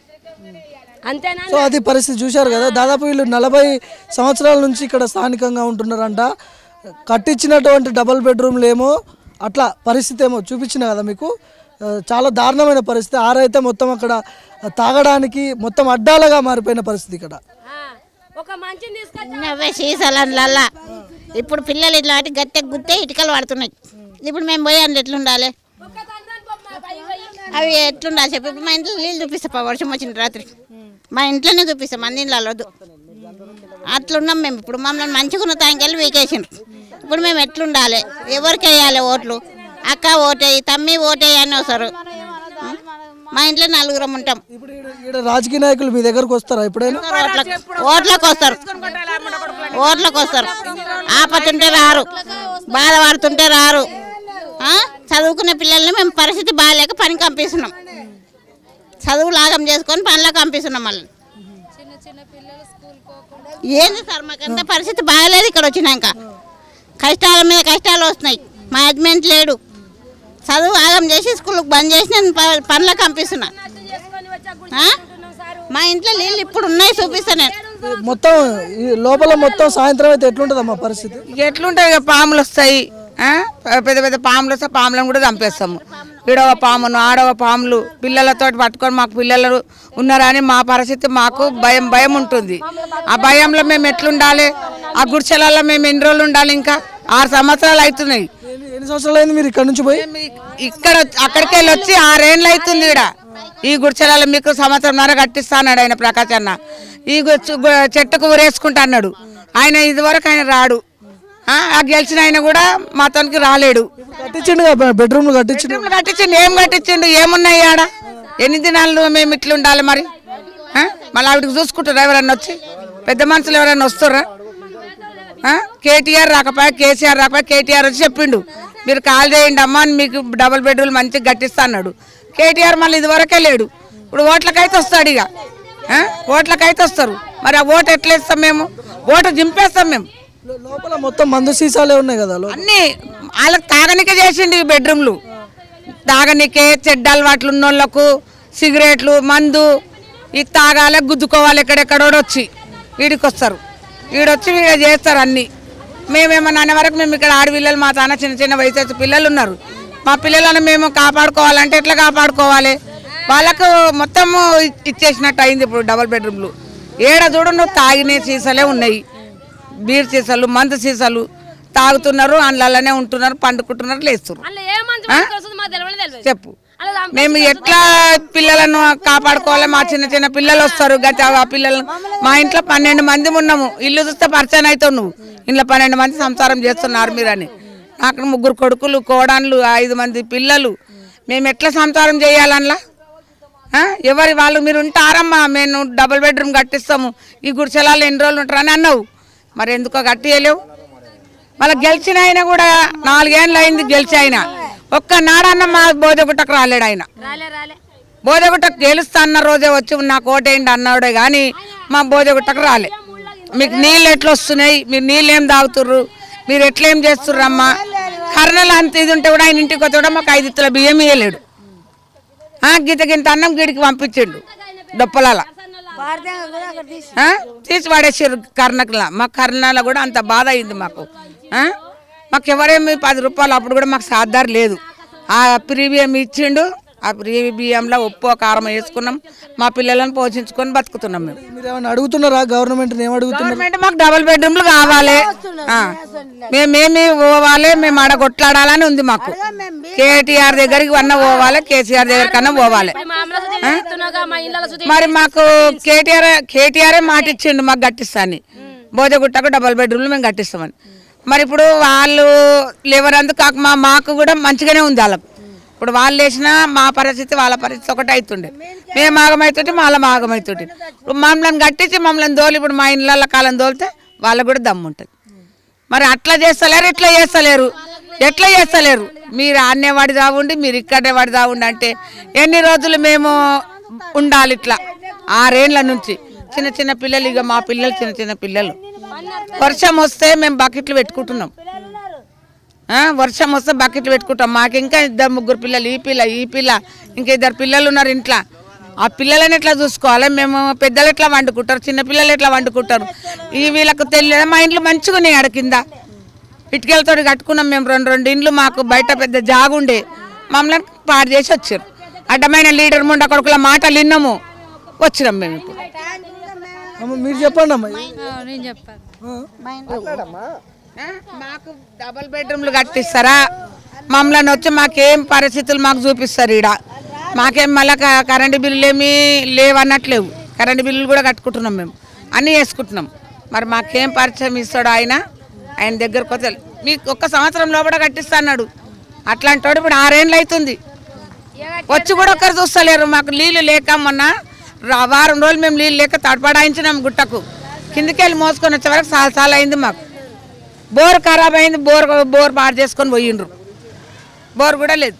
అంతేనా సో అది పరిస్థితి చూశారు కదా దాదాపు వీళ్ళు నలభై సంవత్సరాల నుంచి ఇక్కడ స్థానికంగా ఉంటున్నారంట కట్టించినటువంటి డబల్ బెడ్రూమ్లు ఏమో అట్లా పరిస్థితి ఏమో చూపించిన కదా మీకు ఆ, చాలా దారుణమైన పరిస్థితి ఆరైతే మొత్తం అక్కడ తాగడానికి మొత్తం అడ్డాలుగా మారిపోయిన పరిస్థితి ఇక్కడ ఆ, ఒక మంచిని తీసుకొచ్చి నవ్వే సీసాలల్లా ఇప్పుడు పిల్లలు ఇట్లాంటి గట్టె గుత్తే ఇటుకలు పడుతున్నాయి ఇప్పుడు మేము పోయి అందులో ఎట్లుండాలి అవి ఎట్లుండాలి చెప్పి ఇప్పుడు మా ఇంట్లో నీళ్ళు చూపిస్తా వర్షం వచ్చిన రాత్రి మా ఇంట్లోనే చూపిస్తాం మంది ఇళ్ళలో వద్దు అట్లున్నాం మేము ఇప్పుడు మమ్మల్ని మంచిగా ఉన్న తాంకెళ్ళి వీకేసిండ్రు ఇప్పుడు మేము ఎట్లుండాలి ఎవరికి వేయాలి ఓట్లు అక్క ఓటేయి తమ్మి ఓటేయి అని వస్తారు మా ఇంట్లో నలుగురం ఉంటాం ఇప్పుడు ఈడ- ఈడ రాజకీయ నాయకులు మీ దగ్గరకు వస్తారా ఎప్పుడైనా ఓట్లకు ఓట్లకు వస్తారు ఓట్లకు వస్తారు ఆపతుంటే రారు బాధపడుతుంటే రారు ఆ? చదువుకునే పిల్లల్ని మేము పరిస్థితి బాగాలేక పనికి పంపిస్తున్నాం చదువు లాగం చేసుకొని పనిలోకి పంపిస్తున్నాం మళ్ళీ ఏంది సార్ మాకంత పరిస్థితి బాగాలేదు ఇక్కడ వచ్చినాక కష్టాల మీద కష్టాలు వస్తున్నాయి మేనేజ్మెంట్ లేడు చదువు ఆగం చేసి స్కూల్కి బంద్ చేసి నేను ప- పనులకు పంపిస్తున్నా ఆ? మా ఇంట్లో నీళ్ళు ఇప్పుడు ఉన్నాయి చూపిస్తా నేను మొత్తం ఈ లోపల మొత్తం సాయంత్రం అయితే ఎట్లుంటుందమ్మా పరిస్థితి ఇక ఎట్లుంటాయి ఇక పాములు వస్తాయి ఆ? పెద్ద పెద్ద పాములు వస్తాయి పాములను కూడా చంపేస్తాము ఈడవ పామును ఆడవ పాములు పిల్లలతో పట్టుకొని మాకు పిల్లలు ఉన్నారని మా పరిస్థితి మాకు భయం భయం ఉంటుంది ఆ భయంలో మేము ఎట్లుండాలి ఆ గుడిసెలలో మేము ఎన్ని రోజులు ఉండాలి ఇంకా ఆరు సంవత్సరాలు అవుతున్నాయి ఎన్ని ఎన్ని సంవత్సరాలు అయింది మీరు ఇక్కడ నుంచి పోయి మేము ఇక్కడ అక్కడికి వెళ్ళి వచ్చి ఆరేళ్ళు అవుతుంది ఇక్కడ ఈ గుడిసెలలో మీకు సంవత్సరంన్నర కట్టిస్తాన్నాడు ఆయన ప్రకాశ్ అన్న ఈ గు- గు- చెట్టుకు ఊరేసుకుంటా అన్నాడు ఆయన ఇదివరకు ఆయన రాడు ఆ, ఆ గెలిచిన ఆయన కూడా మాతోనికి రాలేడు కట్టించండి బెడ్రూమ్లు కట్టించండి బెడ్రూమ్లు కట్టించిండు ఏం కట్టించిండు ఏమున్నాయి ఆడ ఎన్ని దినాలు మేము ఇట్లా ఉండాలి మరి ఆ? మళ్ళీ ఆవిడకి చూసుకుంటారా ఎవరన్నా వచ్చి పెద్ద మనుషులు ఎవరైనా వస్తారా ఆ? కేటీఆర్ రాకపోయా కేసీఆర్ రాకపోయా కేటీఆర్ వచ్చి చెప్పిండు మీరు కాల్ చేయండి అమ్మా అని మీకు డబుల్ బెడ్రూమ్ మంచిగా కట్టిస్తా అన్నాడు కేటీఆర్ మళ్ళీ ఇదివరకే లేడు ఇప్పుడు ఓట్లకైతే వస్తాడు ఇక ఆ? ఓట్లకైతే వస్తారు మరి ఆ ఓటు ఎట్లా ఇస్తాం మేము ఓటు జింపేస్తాం మేము లో- లోపల మొత్తం మందు సీసాలే ఉన్నాయి కదా లో- అన్ని వాళ్ళకి తాగనికే చేసిండు ఈ బెడ్రూమ్లు తాగనికే చెడ్డ అలవాట్లు ఉన్న వాళ్ళకు సిగరెట్లు మందు ఇది తాగాలి గుద్దుకోవాలి ఎక్కడెక్కడోడు వచ్చి వీడికి వస్తారు వీడొచ్చి వీడ చేస్తారు అన్ని మేమేమన్నా అనే వరకు మేము ఇక్కడ ఆడపిల్లలు మా తాన చిన్న చిన్న వయసు పిల్లలు ఉన్నారు మా పిల్లలను మేము కాపాడుకోవాలంటే ఎట్లా కాపాడుకోవాలి వాళ్ళకు మొత్తము ఇచ్చేసినట్టు అయింది ఇప్పుడు డబల్ బెడ్రూమ్లు ఏడ చూడు నువ్వు తాగిన సీసాలే ఉన్నాయి బీర్ సీసాలు మందు సీసాలు తాగుతున్నారు అందులోనే ఉంటున్నారు పండుకుంటున్నారు లేస్తున్నారు అందులో ఏ మంచి మనకు వస్తుందో మాకు తెలియనే తెలియదు చెప్పు అలా చంపేసి మేము ఎట్లా పిల్లలను కాపాడుకోవాలి మా చిన్న చిన్న పిల్లలు వస్తారు గత ఆ పిల్లలు మా ఇంట్లో పన్నెండు మంది ఉన్నాము ఇల్లు చూస్తే పరిచయం అవుతావు నువ్వు ఇంట్లో పన్నెండు మంది సంసారం చేస్తున్నారు మీరని నాకు ముగ్గురు కొడుకులు కోడన్లు ఐదు మంది పిల్లలు మేము ఎట్లా సంసారం చేయాలన్లా ఆ? ఎవరి వాళ్ళు మీరు ఉంటారమ్మా మేము డబుల్ బెడ్రూమ్ కట్టిస్తాము ఈ గుడిసెలాలు ఎన్ని రోజులు ఉంటారని అన్నావు మరి ఎందుకో కట్టియలేవు మళ్ళీ గెలిచిన ఆయన కూడా నాలుగేళ్ళు అయింది గెలిచి ఆయన ఒక్క నాడన్న మా బోధగుట్టకు రాలేడు ఆయన రాలే రాలే బోధగుట్టకు గెలుస్తా అన్న రోజే వచ్చి నాకు ఓటేయండి అన్నాడే కానీ మా బోధగుట్టకు రాలే మీకు నీళ్ళు ఎట్లా వస్తున్నాయి మీరు నీళ్ళు ఏం తాగుతుర్రు మీరు ఎట్లా ఏం చేస్తుర్రు అమ్మా కర్నలు అంత ఇది ఉంటే కూడా ఆయన ఇంటికి వచ్చి కూడా మాకు ఐదు ఇత్తుల బియ్యం ఇవ్వలేడు ఆ, గిత గింత అన్నం గిడికి పంపించిండు డొప్పలాల ఆ? తీసి పడేసారు కర్ణకుల మా కర్ణాల కూడా అంత బాధ అయింది మాకు ఆ? మాకు ఎవరేమి పది రూపాయలు అప్పుడు కూడా మాకు సాధార లేదు ఆ ప్రీమియం ఇచ్చిండు ఆ ప్రీమియంలో ఉప్పు కారం వేసుకున్నాం మా పిల్లలను పోషించుకొని బతుకుతున్నాం మేము మీరు ఏమైనా అడుగుతున్నారా గవర్నమెంట్ని ఏం అడుగుతున్నారు గవర్నమెంట్ మాకు డబుల్ బెడ్రూమ్లు కావాలి ఆ. మేమేమి పోవాలి మేము ఆడ కొట్లాడాలని ఉంది మాకు కేటీఆర్ దగ్గరికి అన్న పోవాలి కేసీఆర్ దగ్గరికి అన్న పోవాలి మామూలు సుధీ చెప్తున్నాగా మా ఇళ్ళ సుధీ మరి మాకు కేటీఆర్ కేటీఆరే మాట ఇచ్చిండు మాకు కట్టిస్తాని బోధగుట్టకు డబల్ బెడ్రూమ్లు మేము కట్టిస్తామని మరి ఇప్పుడు వాళ్ళు లేవరందుకు కాక మా మాకు కూడా మంచిగానే ఉంది వాళ్ళకు ఇప్పుడు వాళ్ళు వేసినా మా పరిస్థితి వాళ్ళ పరిస్థితి ఒకటి అవుతుండే మేము ఆగమవుతుంటే వాళ్ళ ఆగమవుతుంటే ఇప్పుడు మమ్మల్ని కట్టించి మమ్మల్ని దోలి ఇప్పుడు మా ఇళ్ళ కాలం దోలితే వాళ్ళకు కూడా దమ్ము ఉంటుంది మరి అట్లా చేస్తలేరు ఇట్లా చేస్తలేరు ఎట్లా చేస్తలేరు మీరు ఆన్నే వాడి దావుండి మీరు ఇక్కడే వాడి దావుండి అంటే ఎన్ని రోజులు మేము ఉండాలి ఇట్లా ఆరేండ్ల నుంచి చిన్న చిన్న పిల్లలు ఇక మా పిల్లలు చిన్న చిన్న పిల్లలు వర్షం వస్తే మేము బకెట్లు పెట్టుకుంటున్నాం ఆ, వర్షం వస్తే బకెట్లు పెట్టుకుంటాం మాకు ఇంకా ఇద్దరు ముగ్గురు పిల్లలు ఈ పిల్ల ఈ పిల్ల ఇంకా ఇద్దరు పిల్లలు ఉన్నారు ఇంట్లో ఆ పిల్లలని ఎట్లా చూసుకోవాలి మేము పెద్దలు ఎట్లా వండుకుంటారు చిన్న పిల్లలు ఎట్లా వండుకుంటారు ఈ వీళ్ళకు తెలియదు మా ఇంట్లో మంచిగా ఉన్నాయి ఆడ కింద ఇటుకలతో కట్టుకున్నాం మేము రెండు రెండు ఇండ్లు మాకు బయట పెద్ద జాగుండే మమ్మల్ని పాడు చేసి వచ్చారు అడ్డమైన లీడర్ ముండ కొడుకుల మాటలు విన్నాము వచ్చినాం మేము ఇప్పుడు అమ్మ, మీరు చెప్పండి అమ్మా నేను చెప్పాను ఆ, మాకు డబుల్ బెడ్రూమ్లు కట్టిస్తారా మమ్మల్ని వచ్చి మాకేం పరిస్థితులు మాకు చూపిస్తారు ఈడ మాకేం మళ్ళీ కరెంటు బిల్లులు ఏమీ లేవన్నట్లేవు కరెంటు బిల్లులు కూడా కట్టుకుంటున్నాం మేము అన్నీ వేసుకుంటున్నాం మరి మాకేం పరిచయం ఇస్తాడు ఆయన ఆయన దగ్గరకు వస్తే మీకు ఒక్క సంవత్సరం లోపల కట్టిస్తా అన్నాడు అట్లాంటి వాడు ఇప్పుడు ఆరేళ్ళు అవుతుంది వచ్చి కూడా ఒక్కరు చూస్తలేరు మాకు నీళ్ళు లేక మొన్న రా- వారం రోజులు మేము నీళ్ళు లేక తడపడాయించినాం గుట్టకు కిందికి వెళ్ళి మోసుకొని వచ్చే వరకు చాలా చాలా అయింది మాకు బోర్ ఖరాబ్ అయింది బోర్ బోర్ పాడు చేసుకొని పోయిండ్రు బోర్ కూడా లేదు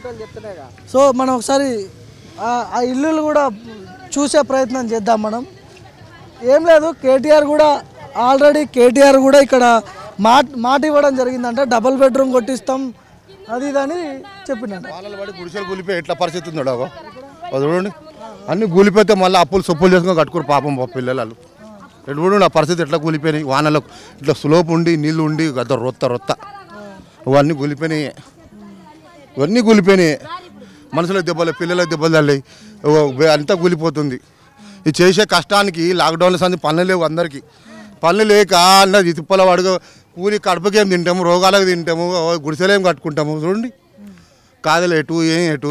సో మనం ఒకసారి ఆ- ఆ ఇల్లులు కూడా చూసే ప్రయత్నం చేద్దాం మనం ఏం లేదు కేటీఆర్ కూడా ఆల్రెడీ కేటీఆర్ కూడా ఇక్కడ మాట మాట ఇవ్వడం జరిగిందంట డబుల్ బెడ్రూమ్ కొట్టిస్తాం అది ఇది అని చెప్పిందంట వాళ్ళ పడి గుడిసెలు కూలిపోయి ఎట్లా పరిస్థితి ఉందో డాగో అది చూడండి అన్ని కూలిపోతే మళ్ళీ అప్పులు సొప్పులు చేసుకొని కట్టుకోరు పాపం పాప పిల్లలు వాళ్ళు ఎటు చూడండి ఆ పరిస్థితి ఎట్లా కూలిపోయినాయి వానలో ఇట్లా స్లోప్ ఉండి నీళ్ళు ఉండి గద్ద రొత్త రొత్త ఇవన్నీ కూలిపోయినాయి ఇవన్నీ కూలిపోయినాయి మనుషులకు దెబ్బలు పిల్లలకు దెబ్బలు తల్లాయి అంతా కూలిపోతుంది ఇది చేసే కష్టానికి లాక్డౌన్లో సంది పనులు లేవు అందరికీ పనులు లేక అన్నది తిప్పల వాడుగా కూలి కడుపుకేం తింటాము రోగాలకు తింటాము ఓ గుడిసెలేం కట్టుకుంటాము చూడండి కాదలు ఎటు ఏం ఎటు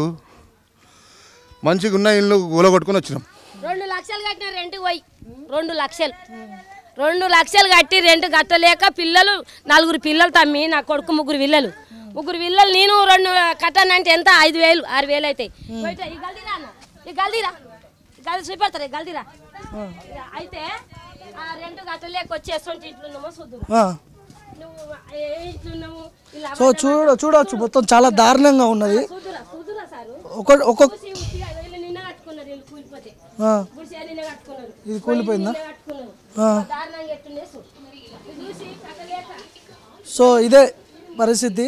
మంచిగా ఉన్న ఇల్లు కూలగొట్టుకొని వచ్చినాం రెండు లక్షలు కట్టిన రెంట్ పోయి రెండు లక్షలు రెండు లక్షలు కట్టి రెంట్ కట్టలేక పిల్లలు నలుగురు పిల్లలు తమ్మి నా కొడుకు ముగ్గురు పిల్లలు ముగ్గురు పిల్లలు నేను రెండు కట్టానంటే ఎంత ఐదు వేలు ఆరు వేలు అవుతాయి బయట ఈ గల్దీరా అన్న ఈ గల్దీరా ఈ గల్దీ చూపెడతారు ఈ గల్దీరా అయితే ఆ రెండు కట్టలేక వచ్చేసొంటి ఇట్లున్నామో చూద్దు ఆ. నువ్వు ఏ ఇట్లున్నాము ఇలా సో చూడ చూడవచ్చు మొత్తం చాలా దారుణంగా ఉన్నది చూదురా చూదురా సారు ఒక ఒక్కొక్క వీళ్ళు నిన్న కట్టుకున్నారు వీళ్ళు కూలిపోతే ఆ, గుడిసె నిన్న కట్టుకున్నారు ఇది కూలిపోయిందా నిన్న కట్టుకున్నారు ఆ. దారుణంగా ఎట్టుండే చూడు. ఇది చూసి కట్టలేక సో ఇదే పరిస్థితి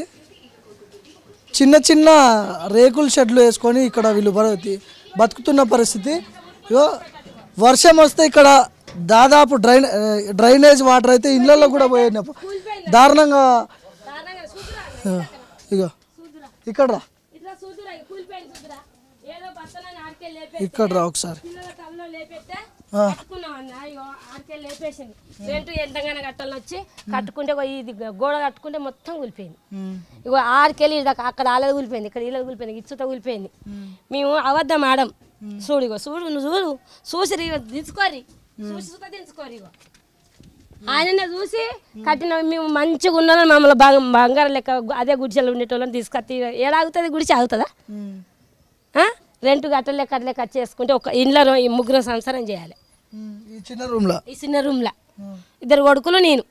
చిన్న చిన్న రేకుల షెడ్లు వేసుకొని ఇక్కడ వీళ్ళు బతి బతుకుతున్న పరిస్థితి ఇగో వర్షం వస్తే ఇక్కడ దాదాపు డ్రైన్ ఆ, డ్రైనేజ్ వాటర్ అయితే ఇళ్ళల్లో కూడా పోయిన దారుణంగా ఆ, ఇగో ఇక్కడ రా ఇట్లా చూదురా కూలిపోయింది చూదురా ఏదో బత్తలని ఆడికెళ్ళి లేపే ఇక్కడ రా ఒకసారి పిల్లల కల్లో లేపెట్టే ఆ. కట్టుకున్నాం అన్న ఇగో ఆడికెళ్ళి లేపేసింది రెంటు ఎంతగానో కట్టాలని వచ్చి కట్టుకుంటే ఇగో ఇది గోడ కట్టుకుంటే మొత్తం కూలిపోయింది ఇగో ఆడికెళ్ళి ఈడ దాకా అక్కడ ఆలది కూలిపోయింది ఇక్కడ ఇళ్ళది కూలిపోయింది ఇచ్చుత కూలిపోయింది మేము అబద్ధం ఆడం చూడు ఇగో చూడు నువ్వు చూడు చూసి ఇగో దించుకోరి చూసి సుత దించుకోరి ఇగో ఆయననే చూసి కట్టిన మేము మంచిగా ఉన్నాం మమ్మల్ని బంగ బంగారం లెక్క గు- అదే గుడిసెలు ఉండేటోళ్ళని తీసుకొచ్చి ఏడాగుతుంది గుడిసె ఆగుతుందా ఆ? రెంట్ గట్టలే కట్టలే కట్ చేసుకుంటే ఒక ఇంట్లో ఈ ముగ్గురు సంసారం చేయాలి ఈ చిన్న రూమ్లో ఈ చిన్న రూమ్లో ఇద్దరు కొడుకులు నేను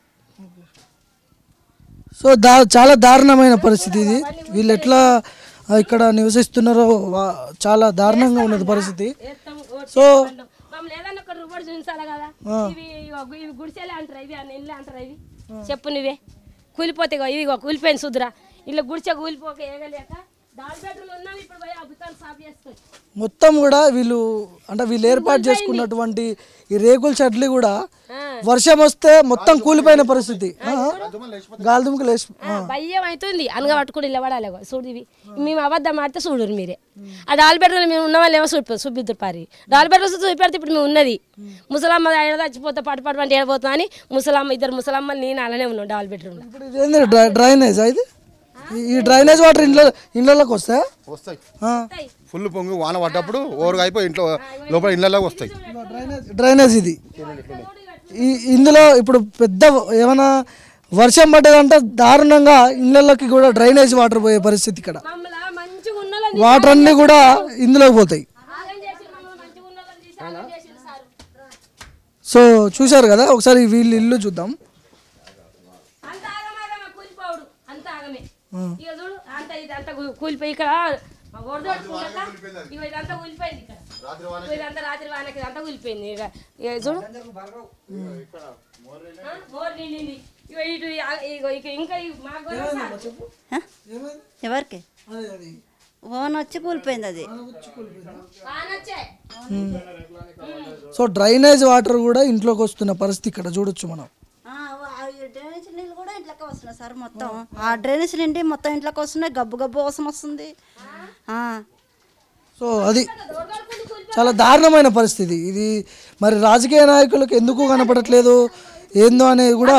సో దా చాలా దారుణమైన పరిస్థితి ఇది వీళ్ళు ఎట్లా ఆ, ఇక్కడ నివసిస్తున్నారో వా- చాలా దారుణంగా ఉన్నది పరిస్థితి సో మమ్మల్ని ఏదన్నా ఒక రూపాయి చూపించాలి కదా ఇవి ఇగో గు- ఇవి గుడిసెలే అంటారు ఇవి అన్న ఇల్లు అంటారు ఇవి చెప్పు నువ్వే కూలిపోతే ఇగో ఇవి ఇగో కూలిపోయింది సుద్దురా ఇల్లు గుడిసె కూలిపోక ఏగలేక దాని బెడ్రూమ్ ఉన్నాం ఇప్పుడు పోయి అద్భుతాలు సాఫ్ చేసుకోవచ్చు మొత్తం కూడా వీళ్ళు అంటే వీళ్ళు ఏర్పాటు చేసుకున్నటువంటి ఈ రేకుల షెడ్లు కూడా వర్షం వస్తే మొత్తం కూలిపోయిన పరిస్థితి ఆ, గాలిదుముకు లేచి ఆ, భయం అవుతుంది అనగా పట్టుకుని ఇలా పడాలి చూడు ఇవి మేము అబద్ధం ఆడితే చూడరు మీరే ఆ డాల్ బెడ్రూమ్ మేము ఉన్న వాళ్ళు ఏమో చూపి చూపిద్దరు పారి డాల్ బెడ్రూమ్ చూపెడితే ఇప్పుడు మేము ఉన్నది ముసలమ్మ ఆయన చచ్చిపోతే పట్టు పట్టు అంటే ఏడిపోతాం అని ముసలమ్మ ఇద్దరు ముసలమ్మలు నేను అలానే ఉన్నాం డాల్ బెడ్రూమ్లో ఇప్పుడు ఇదేంది డ్రై డ్రైనేజ్ ఇది ఈ- ఈ డ్రైనేజ్ వాటర్ ఇంట్లో ఇండ్లలోకి వస్తాయా వస్తాయి ఆ. ఫుల్ పొంగి వాన పడ్డప్పుడు ఓరుగా అయిపోయి ఇంట్లో లోపల ఇళ్ళలోకి వస్తాయి డ్రైనేజ్ డ్రైనేజ్ ఇది ఈ ఇందులో ఇప్పుడు పెద్ద ఏమైనా వర్షం పడ్డదంటే దారుణంగా ఇళ్ళలోకి కూడా డ్రైనేజ్ వాటర్ పోయే పరిస్థితి ఇక్కడ మమ్మల్ని మంచిగా ఉన్న వాటర్ అన్నీ కూడా ఇందులోకి పోతాయి ఆగం చేసి మమ్మల్ని మంచిగా ఉన్న వాళ్ళని తీసి ఆగం చేసిండు సార్ సో చూశారు కదా ఒకసారి వీళ్ళ ఇల్లు చూద్దాం అంత ఆగమాగమ కూలిపోవుడు అంత ఆగమే ఇక చూడు అంత ఇది అంత కూ- కూలిపోయి ఇక్కడ మా ఓడదోడు కూలక ఇగో ఇదంతా కూలిపోయింది ఇక్కడ ఇగో ఇదంతా రాత్రి వానకి ఇదంతా కూలిపోయింది ఇక ఇక చూడు ఆ, మోర్ నిండింది ఇగో ఇటు ఆ- ఇగో ఇక ఇంకా ఈ మా గోడ సార్. ఎవరికి ఓన్ వచ్చి కూలిపోయింది అది వానొచ్చే సో డ్రైనేజ్ వాటర్ కూడా ఇంట్లోకి వస్తున్న పరిస్థితి ఇక్కడ చూడొచ్చు మనం ఆ, ఆ డ్రైనేజ్ నీళ్ళు కూడా ఇంట్లోకి వస్తున్నాయి సార్ మొత్తం ఆ డ్రైనేజ్ నిండి మొత్తం ఇంట్లోకి వస్తున్నాయి గబ్బు గబ్బు వాసన వస్తుంది ఆ. సో అది చాలా దారుణమైన పరిస్థితి ఇది మరి రాజకీయ నాయకులకు ఎందుకు కనపడట్లేదు ఏందో అనేది కూడా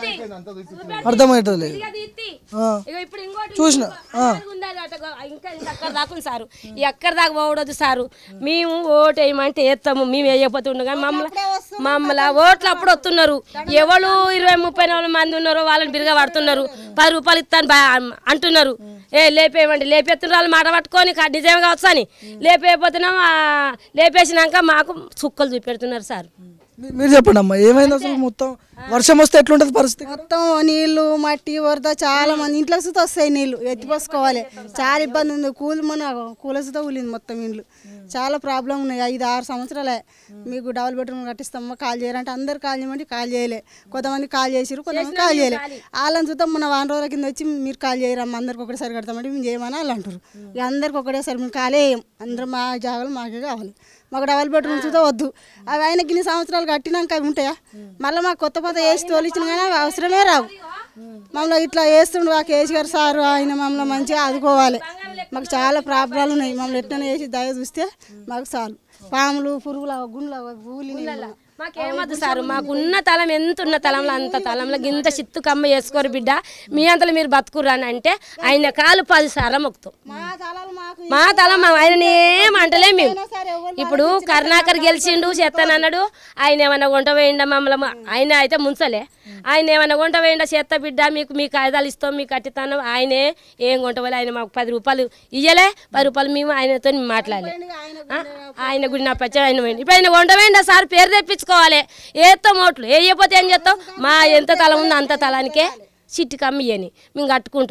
అర్థమవుతుంది లేదు ఇక తీత్తి. ఆ. ఇగో ఇప్పుడు ఇంకోటి చూసిన, ఆ. అక్కడ ఉండాలి అట గో- ఇంకా ఇంత అక్కడ దాకా ఉంది సారు ఈ అక్కడ దాకా పోవడదు సారు మేము ఓటు వేయమంటే వేస్తాము మేము వేయకపోతే ఉండగా మమ్మల్ని మమ్మల్ని ఓట్లు అప్పుడు వస్తున్నారు ఎవరు ఇరవై ముప్పై నాలుగు మంది ఉన్నారో వాళ్ళని బిరుగా పడుతున్నారు పది రూపాయలు ఇస్తాను బా అంటున్నారు ఏ లేపేయమండి లేపేస్తున్నారు వాళ్ళు మాట పట్టుకొని కా- నిజమే కావచ్చు అని లేపేయపోతున్నాం ఆ, లేపేసినాక మాకు చుక్కలు చూపెడుతున్నారు సార్ మీ- మీరు చెప్పండి అమ్మా ఏమైంది అసలు మొత్తం వర్షం వస్తే ఎట్లుంటది పరిస్థితి మొత్తం నీళ్లు మట్టి వరద చాలా మంది ఇంట్లో సుత వస్తాయి నీళ్లు ఎత్తిపోసుకోవాలి చాలా ఇబ్బంది ఉంది కూలి మన కూల సుత కూలింది మొత్తం ఇండ్లు చాలా ప్రాబ్లం ఉన్నాయి ఐదు ఆరు సంవత్సరాలే మీకు డబుల్ బెడ్రూమ్ కట్టిస్తామా కాల్ చేయరంటే అందరు కాల్ చేయమంటే కాల్ చేయలే కొంతమంది కాల్ చేసిరు కొంతమంది కాల్ చేయలే వాళ్ళని చూద్దాం మన వారం రోజుల కింద వచ్చి మీరు కాల్ చేయరమ్మా అందరికి ఒకటేసారి కడతామంటే మేము చేయమని వాళ్ళు అంటారు ఇక అందరికి ఒకటేసారి మేము కాలే వేయం అందరం మా జాగాలు మాకే కావాలి మాకు డబల్ బెడ్రూమ్ చూస్తే వద్దు అవి ఆయనకి ఇన్ని సంవత్సరాలు కట్టినాక అవి ఉంటాయా మళ్ళీ మాకు కొత్త కొత్త వేసి తోలిచ్చిన కానీ అవి అవసరమే రావు మమ్మల్ని ఇట్లా వేస్తుండు ఆ కేసీఆర్ సారు ఆయన మమ్మల్ని మంచిగా ఆదుకోవాలి మాకు చాలా ప్రాబ్లాలు ఉన్నాయి మమ్మల్ని ఎట్లనే వేసి దయ చూస్తే మాకు చాలు పాములు పురుగులు గుండ్లు ఊలి మాకేమద్దు సార్ మాకు ఉన్న తలం ఎంత ఉన్న తలంలో అంత తలంలో గింత చిత్తు కమ్మ వేసుకోరు బిడ్డ మీ అంతలో మీరు బతుకుర్రు అని అంటే ఆయన కాలు పది సార్లు మొక్కుతాం మా తలాలు మాకు మా తలం ఆయన ఏం అంటలే మేము ఇప్పుడు కరుణాకర్ గెలిచిండు చేస్తానన్నాడు ఆయన ఏమన్నా గుంట వేయండి మమ్మల్ని ఆయన అయితే ముంచలే ఆయన ఏమన్నా గుంట వేయండి చేత్త బిడ్డ మీకు మీ కాగితాలు ఇస్తాం మీకు కట్టిస్తాను ఆయనే ఏం గుంట పోలే ఆయన మాకు పది రూపాయలు ఇయ్యలే పది రూపాయలు మేము ఆయనతో మాట్లాడలే ఆ? ఆయన గుడి నా పచ్చ ఆయన పోయింది ఇప్పుడు ఆయన వంట వేయండి సార్ పేరు తెప్పించుకోవాలి ఏస్తాం ఓట్లు వేయకపోతే ఏం చేస్తాం మా ఎంత తల ఉందో అంత తలానికే చిట్టి కమ్మియని మేము కట్టుకుంటాం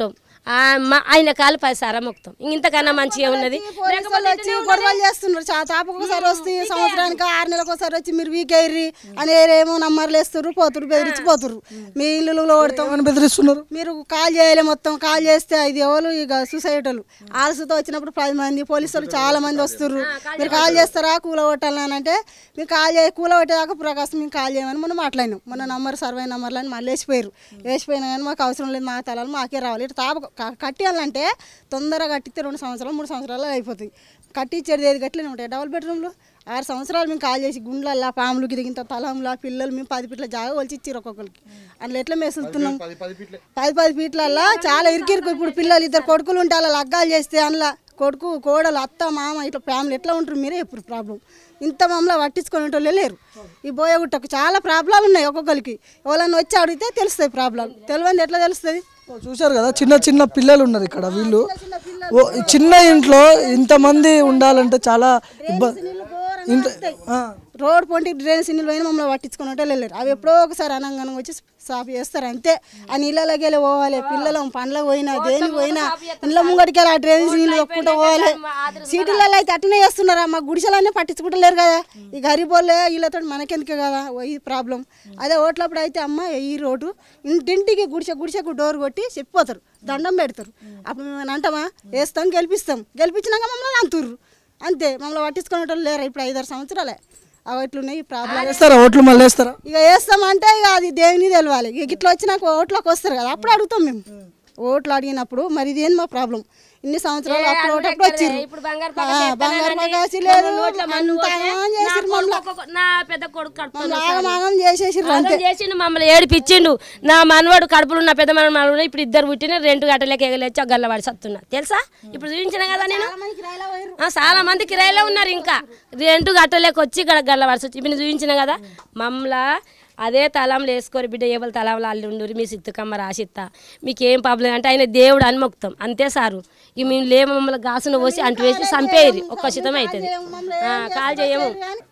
ఆ, మా ఆయన కాలు పది సారా మొక్తాం ఇంతకన్నా మంచిగా ఉన్నది పోలీసులు వచ్చి గొడవలు చేస్తున్నారు చా తాపకు ఒకసారి వస్తే సంవత్సరానికి ఆరు నెలలకు ఒకసారి వచ్చి మీరు వీకేర్రి అని ఏమో నమ్మర్లు వేస్తారు పోతురు బెదిరించి పోతురు మీ ఇల్లు కొడతాం ఏమని బెదిరిస్తున్నారు మీరు కాల్ చేయాలి మొత్తం కాల్ చేస్తే ఐదు ఎవరు ఇక సూసైడ్ వాళ్ళు ఆలసుతో వచ్చినప్పుడు పది మంది పోలీసులు చాలా మంది వస్తారు మీరు కాల్ చేస్తారా కూల కొట్టాలని అంటే మీరు కాల్ చే కూల కొట్టేదాకా ప్రకాశం మేము కాల్ చేయమని మనం మాట్లాడినాం మన నంబర్ సర్వే నంబర్లు అని మళ్ళీ వేసిపోయారు వేసిపోయినా కానీ మాకు అవసరం లేదు మా తలాలు మాకే రావాలి ఇటు తాప క- కట్టియాలంటే తొందరగా కట్టిస్తే రెండు సంవత్సరాలు మూడు సంవత్సరాలు అయిపోతుంది కట్టించేది ఏది గట్లనే ఉంటాయి డబుల్ బెడ్రూమ్లు ఆరు సంవత్సరాలు మేము కాల్ చేసి గుండ్లల్లా పాములు గిరిగింత తలంలా పిల్లలు మేము పది ఫీట్ల జాగా వచ్చి ఇచ్చారు ఒక్కొక్కరికి అందులో ఎట్లా మేసులుతున్నాం పది పది ఫీట్లల్లా చాలా ఇరికిరికి ఇప్పుడు పిల్లలు ఇద్దరు కొడుకులు ఉంటే అలా లగ్గాలు చేస్తే అందులో కొడుకు కోడలు అత్త మామ ఇట్లా ఫ్యామిలీ ఎట్లా ఉంటారు మీరే ఎప్పుడు ప్రాబ్లం ఇంత మమ్మల్ని పట్టించుకునే వాళ్ళు లేరు ఈ బోయగుట్టకు చాలా ప్రాబ్లాలు ఉన్నాయి ఒక్కొక్కరికి ఎవరైనా వచ్చి అడిగితే తెలుస్తాయి ప్రాబ్లం తెలియదు ఎట్లా తెలుస్తుంది చూశారు కదా చిన్న చిన్న పిల్లలు ఉన్నారు ఇక్కడ వీళ్ళు ఓ చిన్న ఇంట్లో ఇంతమంది ఉండాలంటే చాలా ఇబ్బంది ఇంత ఆ. రోడ్ పొంటి డ్రైనేజ్ నీళ్ళు పోయినా మమ్మల్ని పట్టించుకుని ఉంటే వెళ్ళారు అవి ఎప్పుడో ఒకసారి అనంగానం వచ్చి సాఫ్ చేస్తారు అంతే ఆ నీళ్ళకి వెళ్ళి పోవాలి పిల్లలు పండ్లకు పోయినా దేనికి పోయినా ఇంట్లో ముంగటికి వెళ్ళి ఆ డ్రైనేజ్ నీళ్ళు ఒక్కుంటూ పోవాలి సిటీలలో అయితే అట్లనే చేస్తున్నారా మా గుడిసెలన్నీ పట్టించుకుంటలేరు కదా ఈ గరీబోళ్ళే వీళ్ళతో మనకెందుకే కదా ఓ ఈ ప్రాబ్లం అదే ఓట్లప్పుడు అయితే అమ్మ ఈ రోడ్డు ఇంటింటికి గుడిసె గుడిసెకు డోర్ కొట్టి చెప్పిపోతారు దండం పెడతారు అప్పుడు మేము అంటామా వేస్తాం గెలిపిస్తాం గెలిపించినాక మమ్మల్ని అంతుర్రు అంతే మమ్మల్ని పట్టించుకునేటోళ్ళు లేరు ఇప్పుడు ఐదారు సంవత్సరాలే అవి ఎట్లున్నాయి ఈ ప్రాబ్లం వేస్తారా ఓట్లు మళ్ళీ వేస్తారా ఇక వేస్తామంటే ఇక అది దేవుని తెలవాలి ఇక ఇట్లా వచ్చినాక ఓట్లోకి వస్తారు కదా అప్పుడు అడుగుతాం మేము ఓట్లు అడిగినప్పుడు మరి ఇది ఏంది మా ప్రాబ్లం ఇన్ని సంవత్సరాలు అప్పుడు ఒకటప్పుడు వచ్చిర్రు ఇప్పుడు బంగారు ఆ, పగ బంగారు చేస్తానని పగాసి లేదు రెండు నోట్ల మందు అంత పోతే ఆగం నా చేసిర్రు కొడుకు మమ్మల్ని ఒక్కొక్క- నా పెద్ద కొడుకు కడుపులో మమ్మల్ని ఆగం ఆగం చేసేసిర్రు అంతే ఆగం చేసిండు మమ్మల్ని ఏడిపించిండు నా మనవాడు కడుపులో ఉన్న పెద్ద మనవాడు ఇప్పుడు ఇద్దరు పుట్టిన రెండు గంటలకి ఎగలేచి గల్లవాడి సత్తున్నా తెలుసా ఇప్పుడు చూపించిన కదా నేను ఆ, చాలా మంది కిరాయిలో ఉన్నారు ఇంకా రెండు గంటలకి వచ్చి ఇక్కడ గల్లవాడి వచ్చి ఇప్పుడు చూపించిన కదా మమ్మల్ని అదే తలంలో వేసుకోరు బిడ్డ ఎవరు తలంలో అల్లు ఉండు మీ సిత్తుకమ్మ రాసిత్తా మీకు ఏం ప్రాబ్లం అంటే ఆయన దేవుడు అని మొక్కుతాం అంతే సారు ఇక మేము లేము మమ్మల్ని గాసును పోసి అంటు వేసి చంపేయరు ఒక్క శితం అవుతుంది ఆ, కాల్ చేయము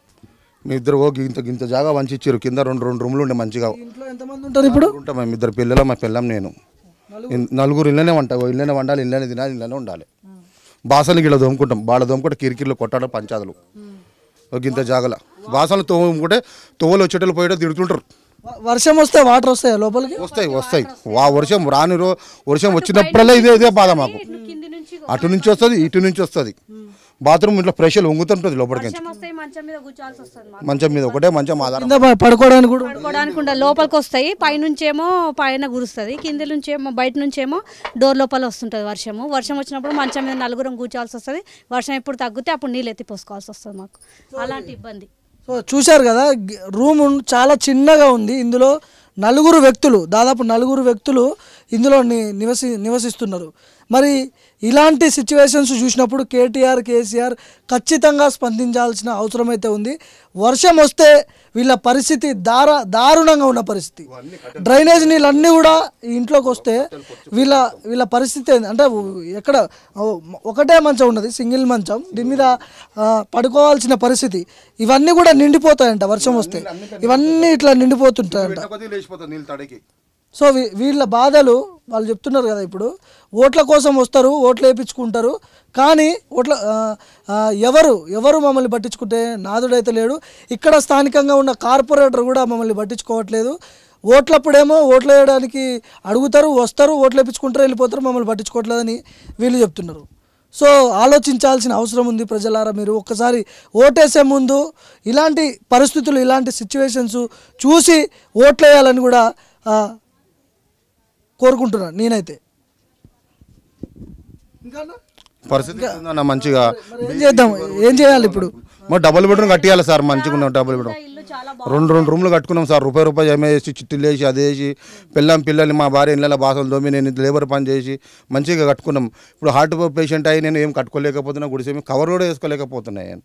మీ ఇద్దరు ఓ ఇంత ఇంత జాగా వంచి ఇచ్చారు కింద రెండు రెండు రూములు ఉండే మంచిగా ఇంట్లో ఎంతమంది ఉంటారు ఇప్పుడు ఉంటాం మేము ఇద్దరు పిల్లలు మా పిల్లం నేను ఇన్- నలుగురు ఇళ్ళనే వంట ఓ ఇళ్ళనే వండాలి ఇళ్ళనే తినాలి ఇళ్ళనే ఉండాలి బాసలు గిళ్ళ దోముకుంటాం బాళ్ళ దోముకుంటే కిరికిర్లు కొట్టాడు పంచాదులు ఒక ఇంత జాగల బాసలు తోముకుంటే తోవలు వచ్చేటోళ్ళు పోయేటో తిడుతుంటారు వ- వర్షం వస్తే వాటర్ వస్తాయా లోపలికి వస్తాయి వస్తాయి వా వర్షం రాని రో వర్షం వచ్చినప్పుడల్లా ఇదే ఇదే బాధ మాకు అటు నుంచి వస్తుంది ఇటు నుంచి వస్తుంది బాత్రూమ్ ఇట్లా ప్రెషర్ వంగుతుంటుంది లోపలికి నుంచి. వస్తాయి మంచం మీద కూర్చోాల్సి వస్తుంది మాకు. మంచం మీద ఒకటే మంచం ఆధారం కింద ప- పడుకోవడానికి కూడా ఉంటుంది. పడుకోవడానికి ఉండ లోపలికి వస్తాయి పైనుంచేమో పైన గురుస్తుంది కింద నుంచేమో బయట నుంచేమో డోర్ లోపల వస్తుంటుంది వర్షము వర్షం వచ్చినప్పుడు మంచం మీద నలుగురం కూర్చోాల్సి వస్తుంది వర్షం ఎప్పుడు తగ్గితే అప్పుడు నీళ్ళు ఎత్తిపోసుకోవాల్సి వస్తుంది మాకు అలాంటి ఇబ్బంది సో చూశారు కదా గి- రూమ్ ఉన్- చాలా చిన్నగా ఉంది ఇందులో నలుగురు వ్యక్తులు దాదాపు నలుగురు వ్యక్తులు ఇందులో ని- నివసి నివసిస్తున్నారు మరి ఇలాంటి సిచ్యువేషన్స్ చూసినప్పుడు కేటీఆర్ కేసీఆర్ ఖచ్చితంగా స్పందించాల్సిన అవసరం అయితే ఉంది వర్షం వస్తే వీళ్ళ పరిస్థితి దార దారుణంగా ఉన్న పరిస్థితి డ్రైనేజ్ నీళ్ళన్నీ కూడా ఈ ఇంట్లోకి వస్తే వీళ్ళ వీళ్ళ పరిస్థితి ఏంది? అంటే ఎక్కడ ఓ- ఒకటే మంచం ఉన్నది సింగిల్ మంచం దీని మీద ఆ, పడుకోవాల్సిన పరిస్థితి ఇవన్నీ కూడా నిండిపోతాయంట వర్షం వస్తే ఇవన్నీ ఇట్లా నిండిపోతుంటాయంట లేచిపోతుంది నీళ్ళు తడికి సో వీ- వీళ్ళ బాధలు వాళ్ళు చెప్తున్నారు కదా ఇప్పుడు ఓట్ల కోసం వస్తారు ఓట్లు వేయించుకుంటారు కానీ ఓట్ల ఆ, ఆ, ఎవరు ఎవరు మమ్మల్ని పట్టించుకుంటే నాదుడైతే లేడు ఇక్కడ స్థానికంగా ఉన్న కార్పొరేటర్ కూడా మమ్మల్ని పట్టించుకోవట్లేదు ఓట్లప్పుడేమో ఓట్లు వేయడానికి అడుగుతారు వస్తారు ఓట్లు వేయించుకుంటారు వెళ్ళిపోతారు మమ్మల్ని పట్టించుకోవట్లేదని వీళ్ళు చెప్తున్నారు సో ఆలోచించాల్సిన అవసరం ఉంది ప్రజలారా మీరు ఒక్కసారి ఓటేసే ముందు ఇలాంటి పరిస్థితులు ఇలాంటి సిచ్యువేషన్స్ చూసి ఓట్లేయాలని కూడా ఆ, కోరుకుంటున్నాను నేనైతే పరిస్థితి ఉందన్న మంచిగా ఏం చేద్దాం ఏం చేయాలి ఇప్పుడు మరి డబుల్ బెడ్రూమ్ కట్టియాలి సార్ మంచిగా ఉన్న డబుల్ బెడ్రూమ్ రెండు రెండు రూమ్లు కట్టుకున్నాం సార్ రూపాయి రూపాయి జమ చేసి చిట్టులు వేసి అది వేసి పిల్లం పిల్లల్ని మా భార్య ఇళ్ళ బాసలు దోమి నేను ఇంత లేబర్ పని చేసి మంచిగా కట్టుకున్నాం ఇప్పుడు హార్ట్ పేషెంట్ అయ్యి నేను ఏం కట్టుకోలేకపోతున్నా గుడిసే కవర్ కూడా వేసుకోలేకపోతున్నాయి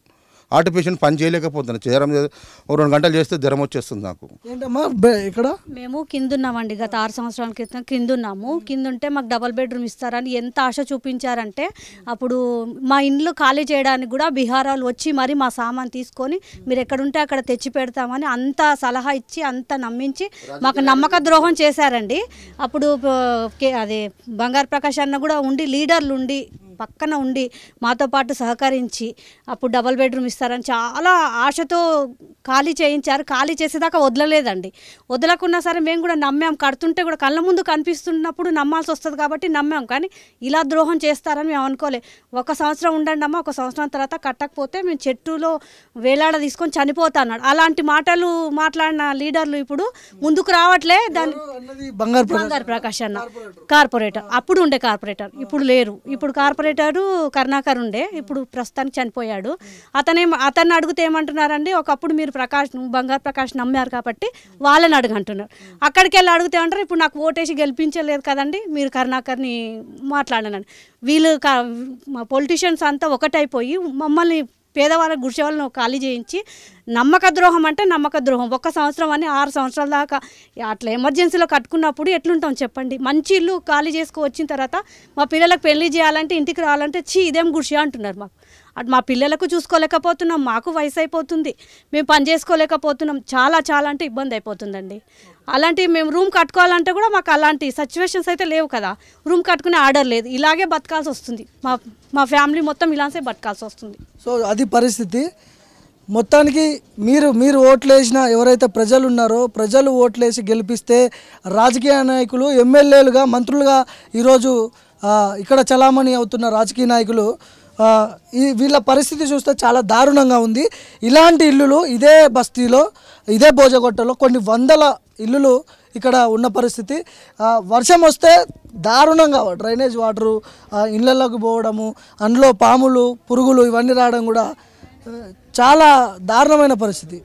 హార్ట్ పేషెంట్ పని చేయలేకపోతున్నాను జ్వరం ఓ రెండు గంటలు చేస్తే జ్వరం వచ్చేస్తుంది నాకు ఏంటమ్మా బె- ఇక్కడ మేము కింద ఉన్నామండి గత ఆరు సంవత్సరాల క్రితం కింద ఉన్నాము కింద ఉంటే మాకు డబల్ బెడ్రూమ్ ఇస్తారని ఎంత ఆశ చూపించారంటే అప్పుడు మా ఇండ్లు ఖాళీ చేయడానికి కూడా బీహారాలు వచ్చి మరి మా సామాన్ తీసుకొని మీరు ఎక్కడుంటే అక్కడ తెచ్చి పెడతామని అంత సలహా ఇచ్చి అంత నమ్మించి మాకు నమ్మక ద్రోహం చేశారండి అప్పుడు ఆ, కే- అదే బంగారు ప్రకాష్ అన్న కూడా ఉండి లీడర్లు ఉండి పక్కన ఉండి మాతో పాటు సహకరించి అప్పుడు డబల్ బెడ్రూమ్ ఇస్తారని చాలా ఆశతో ఖాళీ చేయించారు ఖాళీ చేసేదాకా వదలలేదండి వదలకున్నా సరే మేము కూడా నమ్మాం కడుతుంటే కూడా కళ్ళ ముందు కనిపిస్తున్నప్పుడు నమ్మాల్సి వస్తుంది కాబట్టి నమ్మాం కానీ ఇలా ద్రోహం చేస్తారని మేము అనుకోలే ఒక సంవత్సరం ఉండండి అమ్మ ఒక సంవత్సరం తర్వాత కట్టకపోతే మేము చెట్టులో వేలాడ తీసుకొని చనిపోతా అన్నాడు అలాంటి మాటలు మాట్లాడిన లీడర్లు ఇప్పుడు ముందుకు రావట్లే దాని బంగారు బంగారు ప్రకాష్ అన్న కార్పొరేటర్ అప్పుడు ఉండే కార్పొరేటర్ ఇప్పుడు లేరు ఇప్పుడు కార్పొరేటరు కరుణాకర్ ఉండే ఇప్పుడు ప్రస్తుతానికి చనిపోయాడు అతనే అతన్ని అడిగితే ఏమంటున్నారండి ఒకప్పుడు మీరు ప్రకాష్ బంగారు ప్రకాష్ నమ్మారు కాబట్టి వాళ్ళని అడగంటున్నారు అక్కడికి వెళ్ళి అడిగితే అంటారు ఇప్పుడు నాకు ఓటేసి గెలిపించలేదు కదండి మీరు కరుణాకర్ని మాట్లాడనండి వీళ్ళు కా- మా పొలిటీషియన్స్ అంతా ఒకటైపోయి మమ్మల్ని పేదవాళ్ళ గుడిసె వాళ్ళను ఖాళీ చేయించి నమ్మక ద్రోహం అంటే నమ్మక ద్రోహం ఒక్క సంవత్సరం అని ఆరు సంవత్సరాల దాకా అట్లా ఎమర్జెన్సీలో కట్టుకున్నప్పుడు ఎట్లుంటాం చెప్పండి మంచి ఇల్లు ఖాళీ చేసుకు వచ్చిన తర్వాత మా పిల్లలకు పెళ్లి చేయాలంటే ఇంటికి రావాలంటే చీ ఇదేం గుడిసె అంటున్నారు మాకు అటు మా పిల్లలకు చూసుకోలేకపోతున్నాం మాకు వయసు అయిపోతుంది మేము పని చేసుకోలేకపోతున్నాం చాలా చాలా అంటే ఇబ్బంది అయిపోతుందండి అలాంటి మేము రూమ్ కట్టుకోవాలంటే కూడా మాకు అలాంటి సిచ్యువేషన్స్ అయితే లేవు కదా రూమ్ కట్టుకునే ఆర్డర్ లేదు ఇలాగే బతకాల్సి వస్తుంది మా మా ఫ్యామిలీ మొత్తం ఇలాగే బతకాల్సి వస్తుంది సో అది పరిస్థితి మొత్తానికి మీరు మీరు ఓట్లేసిన ఎవరైతే ప్రజలు ఉన్నారో ప్రజలు ఓట్లేసి గెలిపిస్తే రాజకీయ నాయకులు ఎమ్మెల్యేలుగా మంత్రులుగా ఈరోజు ఆ, ఇక్కడ చలామణి అవుతున్న రాజకీయ నాయకులు ఆ, ఈ వీళ్ళ పరిస్థితి చూస్తే చాలా దారుణంగా ఉంది ఇలాంటి ఇల్లులు ఇదే బస్తీలో ఇదే భోజగొట్టలో కొన్ని వందల ఇల్లులు ఇక్కడ ఉన్న పరిస్థితి ఆ, వర్షం వస్తే దారుణంగా డ్రైనేజ్ వాటరు ఆ, ఇళ్ళల్లోకి పోవడము అందులో పాములు పురుగులు ఇవన్నీ రావడం కూడా ఆ, చాలా దారుణమైన పరిస్థితి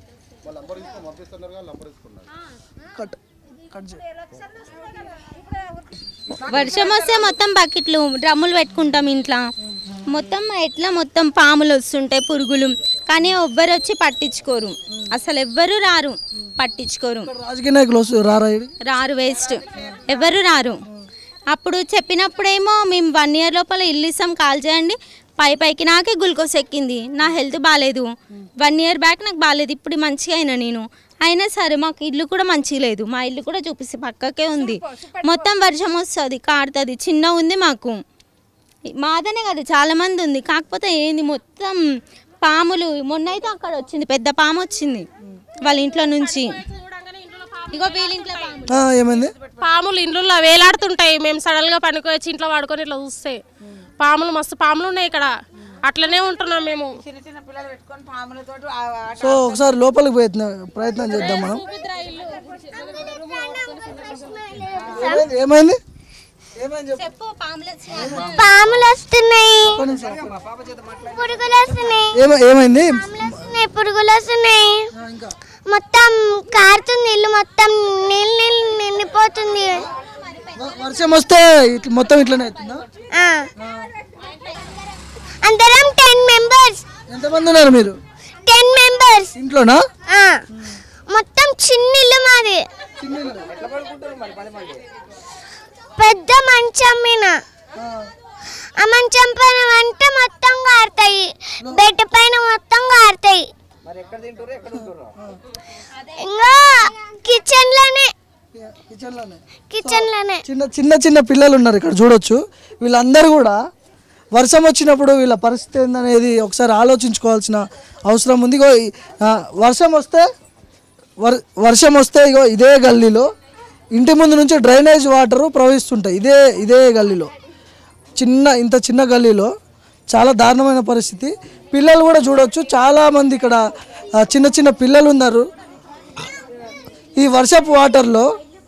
కట్ కట్ చేయి. వర్షం వస్తే మొత్తం బకెట్లు డ్రమ్ములు పెట్టుకుంటాం ఇంట్లో మొత్తం ఎట్లా మొత్తం పాములు వస్తుంటాయి పురుగులు కానీ ఎవ్వరు వచ్చి పట్టించుకోరు అసలు ఎవ్వరు రారు పట్టించుకోరు రాజకీయ నాయకులు వస్తు- రారా ఈడికి? రారు వేస్ట్ ఎవరు రారు అప్పుడు చెప్పినప్పుడేమో మేము వన్ ఇయర్ లోపల ఇల్లు ఇస్తాం కాల్ చేయండి పై పైకి నాకే గ్లూకోజ్ ఎక్కింది నా హెల్త్ బాగాలేదు వన్ ఇయర్ బ్యాక్ నాకు బాగాలేదు ఇప్పుడు మంచిగా అయినా నేను అయినా సరే మాకు ఇల్లు కూడా మంచిగా లేదు మా ఇల్లు కూడా చూపిస్తే పక్కకే ఉంది మొత్తం వర్షం వస్తుంది కాడుతుంది చిన్న ఉంది మాకు మాదనే కాదు చాలా మంది ఉంది కాకపోతే ఏంది మొత్తం పాములు మొన్న అయితే అక్కడ వచ్చింది పెద్ద పాము వచ్చింది వాళ్ళ ఇంట్లో నుంచి ఇగో వీళ్ళ ఇంట్లో పాము ఆ, ఏమైంది పాములు ఇండ్లలో వేలాడుతుంటాయి మేము సడన్ గా పనికి వచ్చి ఇంట్లో వాడుకొని ఇట్లా చూస్తే పాములు మస్తు పాములు ఉన్నాయి ఇక్కడ అట్లనే ఉంటున్నాం మేము సో ఒకసారి లోపలికి ప్రయత్నం ప్రయత్నం చేద్దాం మనం ఏమైంది ఏమైంది పాములు వస్తున్నాయి పురుగులు వస్తున్నాయి ఏమ- ఏమైంది వస్తున్నాయి పురుగులు వస్తున్నాయి మొత్తం కారుతుంది ఇల్లు మొత్తం నీళ్ళు నీళ్ళు నిండిపోతుంది వ- వర్షం వస్తే ఇట్లా మొత్తం ఇట్లనే అవుతుందా ఆ. అందరం టెన్ మెంబర్స్ ఎంతమంది ఉన్నారు మీరు టెన్ మెంబర్స్ ఇంట్లోనా మొత్తం చిన్న ఇల్లు మాది పెద్ద మంచం మీద ఆ మంచం పైన అంటే మొత్తం కారుతాయి బెడ్ పైన మొత్తం కారుతాయి ఇంకా కిచెన్ లోనే కిచెన్ లోనే చిన్న చిన్న చిన్న పిల్లలు ఉన్నారు ఇక్కడ చూడొచ్చు వీళ్ళందరూ కూడా వర్షం వచ్చినప్పుడు వీళ్ళ పరిస్థితి ఏందనేది ఒకసారి ఆలోచించుకోవాల్సిన అవసరం ఉంది ఇగో ఈ, ఆ, వర్షం వస్తే వర్ వర్షం వస్తే ఇగో ఇదే గల్లీలో ఇంటి ముందు నుంచి డ్రైనేజ్ వాటరు ప్రవహిస్తుంటాయి ఇదే ఇదే గల్లీలో చిన్న ఇంత చిన్న గల్లీలో చాలా దారుణమైన పరిస్థితి పిల్లలు కూడా చూడొచ్చు చాలామంది ఇక్కడ ఆ, చిన్న చిన్న పిల్లలు ఉన్నారు ఈ వర్షపు వాటర్లో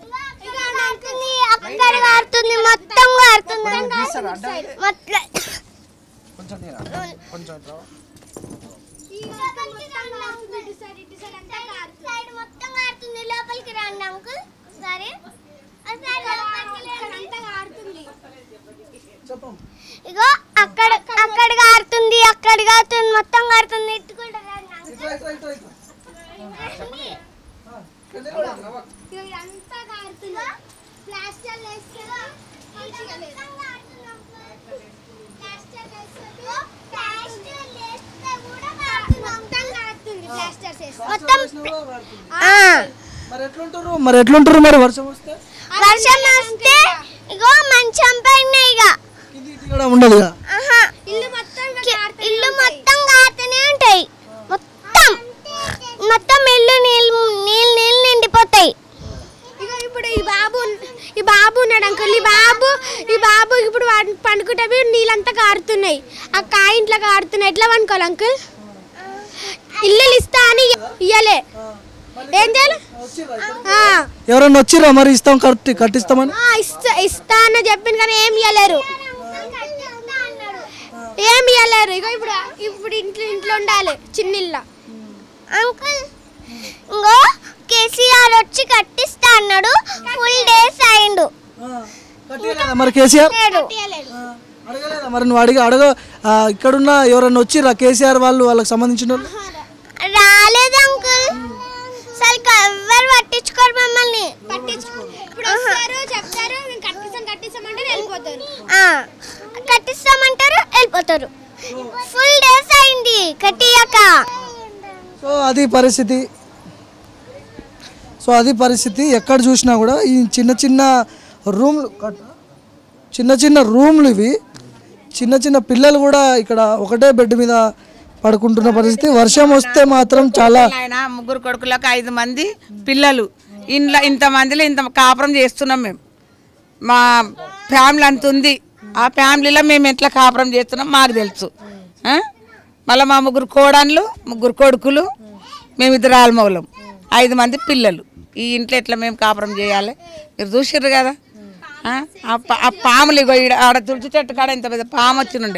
అక్కడ కారుతుంది మొత్తం కారుతుంది మొత్తం సైడ్ మొత్తం కారుతుంది లోపలికి రండి అంకుల్ సరే ఇగో అక్కడ అక్కడ కారుతుంది అక్కడ కారుతుంది మొత్తం కారుతుంది ఇటు ఇదంతా కారుతుందా ప్లాస్టర్ వేస్తుందా మంచిగా లేదు ప్లాస్టర్ వేస్తుందో ప్లాస్టర్ వేస్తే కూడా కారుతుంది మొత్తం కారుతుంది ప్లాస్టర్ వేస్తే మొత్తం ఆ మరి ఎట్లుంటారు మరి ఎట్లుంటారు మరి వర్షం వస్తే వర్షం వస్తే ఇగో మంచం పైన ఇక ఇక్కడ ఉండదు ఇక. ఆహా. ఇల్లు మొత్తం కారుతూనే ఉంటాయి మొత్తం మొత్తం ఇల్లు నీళ్ళు నీళ్ళు నీళ్ళు నిండిపోతాయి ఇక ఇప్పుడు ఈ బాబు ఈ బాబు ఉన్నాడు అంకుల్ ఈ బాబు ఈ బాబు ఇప్పుడు వాడు పండుకుంటే నీళ్ళంతా కారుతున్నాయి ఆ కాయ ఇంట్లో కారుతున్నాయి ఎట్లా పండుకోవాలి అంకుల్ ఇల్లు ఇస్తా అని ఇయ్యలే ఏం చేయాలి ఆ, ఎవరన్నా వచ్చిర్రా మరి ఇస్తాం కట్టి కట్టిస్తామని ఆ, ఇస్తా ఇస్తా అని చెప్పింది కానీ ఏం ఇయ్యలేరు ఏం ఇయ్యలేరు ఇక ఇప్పుడు ఇప్పుడు ఇంట్లో ఇంట్లో ఉండాలి చిన్న ఇల్లు అంకుల్ ఇంకో కేసీఆర్ వచ్చి కట్టిస్తా అన్నాడు ఫుల్ డేస్ అయిండు కట్టియలేదా మరి కేసీఆర్ అడగలేదా మరి నువ్వు అడిగి అడగ ఆ, ఇక్కడున్న ఎవరన్నా వచ్చిర్రా కేసీఆర్ వాళ్ళు వాళ్ళకి సంబంధించిన వాళ్ళు రాలేదు అంకుల్ అసలు ఎవ్వరు పట్టించుకోరు మమ్మల్ని ఇప్పుడు వస్తారు చెప్తారు మేము కట్టిస్తాం కట్టిస్తామంటే వెళ్ళిపోతారు ఆ, కట్టిస్తామంటారు వెళ్ళిపోతారు ఫుల్ డేస్ అయింది కట్టియాక సో అది పరిస్థితి సో అది పరిస్థితి ఎక్కడ చూసినా కూడా ఈ చిన్న చిన్న రూమ్లు కట్- చిన్న చిన్న రూమ్లు ఇవి చిన్న చిన్న పిల్లలు కూడా ఇక్కడ ఒకటే బెడ్ మీద పడుకుంటున్న పరిస్థితి వర్షం వస్తే మాత్రం చాలా ఆయన ముగ్గురు కొడుకులకు ఐదు మంది పిల్లలు ఇంట్లో ఇంతమందిలో ఇంత కాపురం చేస్తున్నాం మేము మా ఫ్యామిలీ అంత ఉంది ఆ ఫ్యామిలీలో మేము ఎట్లా కాపురం చేస్తున్నాం మాకు తెలుసు ఆ? మళ్ళీ మా ముగ్గురు కోడన్లు ముగ్గురు కొడుకులు మేము ఇద్దరు ఆల్మౌలం ఐదు మంది పిల్లలు ఈ ఇంట్లో ఎట్లా మేము కాపురం చేయాలి మీరు చూసిర్రు కదా ఆ? ఆ పా- ఆ పాములు ఇగో ఈడ ఆడ తులసి చెట్టు కాడ ఇంత పెద్ద పాము వచ్చినుండే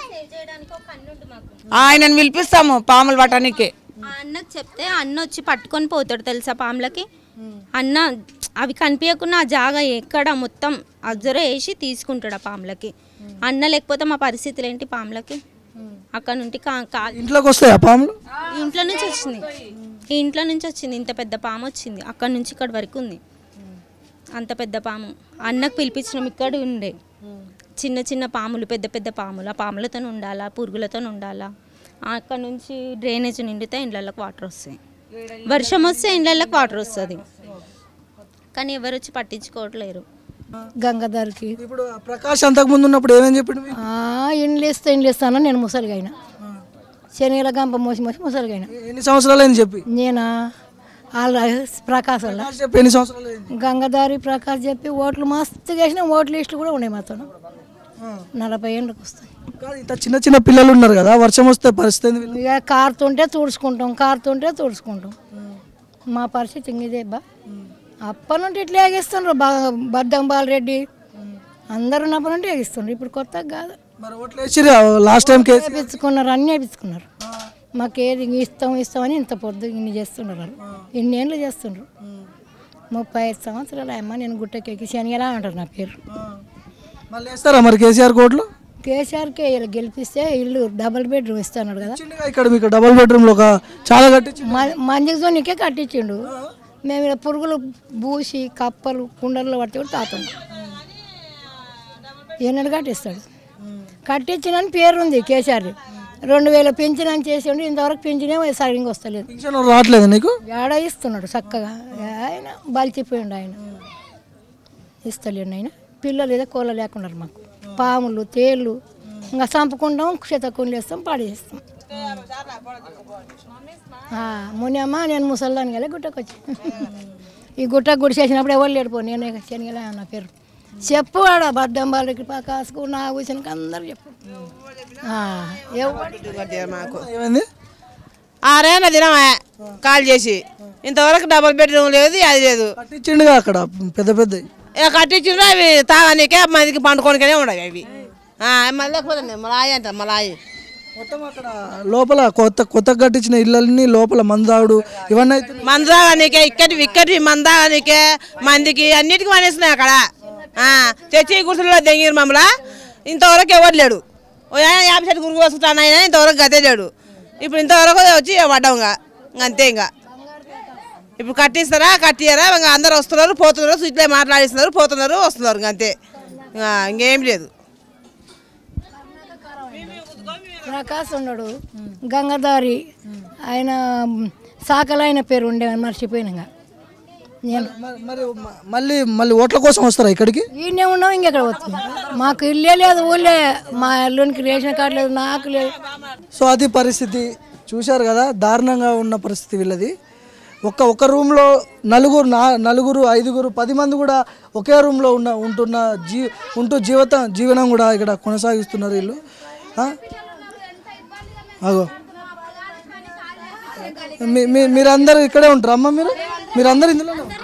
ఆయనను పిలిపిస్తాము పాములు పట్టడానికి ఆ అన్నకు చెప్తే అన్న వచ్చి పట్టుకొని పోతాడు తెలుసా పాములకి అన్న అవి కనిపించకుండా ఆ జాగా ఎక్కడ మొత్తం అజ్జర వేసి తీసుకుంటాడు ఆ పాములకి అన్న లేకపోతే మా పరిస్థితులు ఏంటి పాములకి అక్కడ నుండి కా కా- ఇంట్లోకి వస్తాయి ఆ పాములు ఈ ఇంట్లో నుంచి వచ్చింది ఈ ఇంట్లో నుంచి వచ్చింది ఇంత పెద్ద పాము వచ్చింది అక్కడ నుంచి ఇక్కడ వరకు ఉంది అంత పెద్ద పాము అన్నకు పిలిపించినాం ఇక్కడ ఉండే చిన్న చిన్న పాములు పెద్ద పెద్ద పాములు ఆ పాములతో ఉండాలా పురుగులతో ఉండాలా అక్కడ నుంచి డ్రైనేజ్ నిండితే ఇండ్లకి వాటర్ వస్తాయి వర్షం వస్తే ఇండ్లకి వాటర్ వస్తుంది కానీ ఎవరు వచ్చి పట్టించుకోవట్లేరు గంగాధర్కి ఇప్పుడు ప్రకాష్ అంతకు ముందు ఉన్నప్పుడు ఏమని చెప్పిండు మీకు? ఇండ్లు ఇస్తే ఇండ్లు ఇస్తాను నేను ముసలిగైన శనిగల గంప మోసి మోసి ముసలిగైన ఎన్ని సంవత్సరాలు అయింది చెప్పి నేనా వాళ్ళ ప్రకాశ్ వాళ్ళ చెప్పి ఎన్ని సంవత్సరాలు అయింది గంగాధారి ప్రకాష్ చెప్పి ఓట్లు మస్తు వేసిన ఓట్ల లిస్టులు కూడా ఉన్నాయి మాతో నలభై ఏళ్ళకి వస్తాయి కాదు, ఇంత చిన్న చిన్న పిల్లలు ఉన్నారు కదా వర్షం వస్తే పరిస్థితి ఏంది వీళ్ళు? ఇక కారుతుంటే తుడుచుకుంటాం కారుతుంటే తుడుచుకుంటాం మా పరిస్థితి ఇంక ఇదే బా అప్పటి నుండి ఇట్లా ఎగిస్తున్నారు బాగా బద్దం బాలరెడ్డి అందరూ ఉన్నప్పటి నుండి ఎగిస్తున్నారు ఇప్పుడు కొత్తగా కాదు మరి ఓట్లు వేసిర్రా లాస్ట్ టైం కేసు వేపించుకున్నారు అన్నీ వేపించుకున్నారు మాకు ఏది ఇస్తాం ఇస్తామని ఇంత పొద్దు ఇన్ని చేస్తున్నారు వాళ్ళు ఇన్ని ఏళ్ళు చేస్తుండ్రు ముప్పై ఐదు సంవత్సరాలు అమ్మ నేను గుట్టకెక్కి శనిగలా అంటారు నా పేరు మళ్ళీ వేస్తారా మరి కేసీఆర్ కోట్లు కేసీఆర్కే ఇలా గెలిపిస్తే ఇల్లు డబుల్ బెడ్రూమ్ ఇస్తున్నాడు కదా ఇక్కడ మీకు డబుల్ బెడ్రూమ్ లో ఒక చాలా కట్టించి మందికి జోనికే కట్టించిండు మేము ఇలా పురుగులు బూసి కప్పలు కుండల్లో పడితే కూడా తాతున్నాం ఎన్నడు కట్టిస్తాడు కట్టించినని పేరు ఉంది కేసీఆర్ రెండు వేల పింఛన్ అని చేసిండు ఇంతవరకు పింఛనే సరిగ్గా వస్తలేదు పింఛన్ రావట్లేదు నీకు ఏడ ఇస్తున్నాడు చక్కగా ఆయన బలిచిపోయిండు ఆయన ఇస్తలేండి ఆయన పిల్లలు ఏదో కోళ్ళ లేకున్నారు మాకు పాములు తేళ్ళు ఇంకా చంపుకుంటాం శతకుండలు వేస్తాం పాడేస్తాం మునియమ్మ నేను ముసల్దాన్ని కదా గుట్టకు వచ్చి ఈ గుట్టకు గుడి చేసినప్పుడు ఎవరు లేడు పో నేనే శనిగల నా పేరు చెప్పు ఆడ బద్దం బాలకి కాసుకు నా కూర్చొనికి అందరు చెప్పు ఆ, ఎవరు మాకు ఏమైంది ఆరేళ్ళ దినమే కాల్ చేసి ఇంతవరకు డబుల్ బెడ్రూమ్ లేదు అది లేదు కట్టించిండుగా అక్కడ పెద్ద పెద్ద ఇక కట్టించిండ్రు అవి తాగనీకే మనకి పండుకోనికనే ఉండవు అవి ఆ, మళ్ళీ లేకపోతే మలాయి అంట మలాయి లోపల కొత్త కొత్తగా కట్టించిన ఇళ్ళని లోపల మందాడు ఇవన్నీ అయితే మందాగానికే ఇక్కడి ఇక్కడి మందాగానికే మందికి అన్నిటికీ పనిస్తున్నాయి అక్కడ ఆ, తెచ్చి గుర్తుల్లో దెంగిరు మమ్మల్ని ఇంతవరకు ఎవరు లేడు ఓ ఆయన యాభై చెట్టు గురికి వస్తుంటాను ఆయన ఇంతవరకు గతే లేడు ఇప్పుడు ఇంతవరకు వచ్చి పడ్డాం ఇంకా ఇంక అంతే ఇంకా ఇప్పుడు కట్టిస్తారా కట్టియరా ఇంకా అందరు వస్తున్నారు పోతున్నారు ఇట్లే మాట్లాడిస్తున్నారు పోతున్నారు వస్తున్నారు ఇంక అంతే ఇంకా ఇంకేం లేదు ప్రకాశ్ ఉన్నాడు గంగాధారి ఆయన సాకల ఆయన పేరు ఉండే మర్చిపోయినా నేను మరి మ- మళ్ళీ మళ్ళీ ఓట్ల కోసం వస్తారా ఇక్కడికి ఈయనే ఉన్నాం ఇంకెక్కడ వస్తుంది మాకు ఇల్లే లేదు ఊళ్ళే మా ఇల్లునికి రేషన్ కార్డు లేదు నాకు లేదు సో అది పరిస్థితి చూశారు కదా దారుణంగా ఉన్న పరిస్థితి వీళ్ళది ఒక్క ఒక రూమ్లో నలుగురు నా నలుగురు ఐదుగురు పది మంది కూడా ఒకే రూమ్లో ఉన్న ఉంటున్న జీ ఉంటూ జీవిత జీవనం కూడా ఇక్కడ కొనసాగిస్తున్నారు వీళ్ళు ఆ? అగో మీ- మీ- మీరందరూ ఇక్కడే ఉంటారు అమ్మ మీరు మీరందరూ ఇందులోనే ఉంటారా?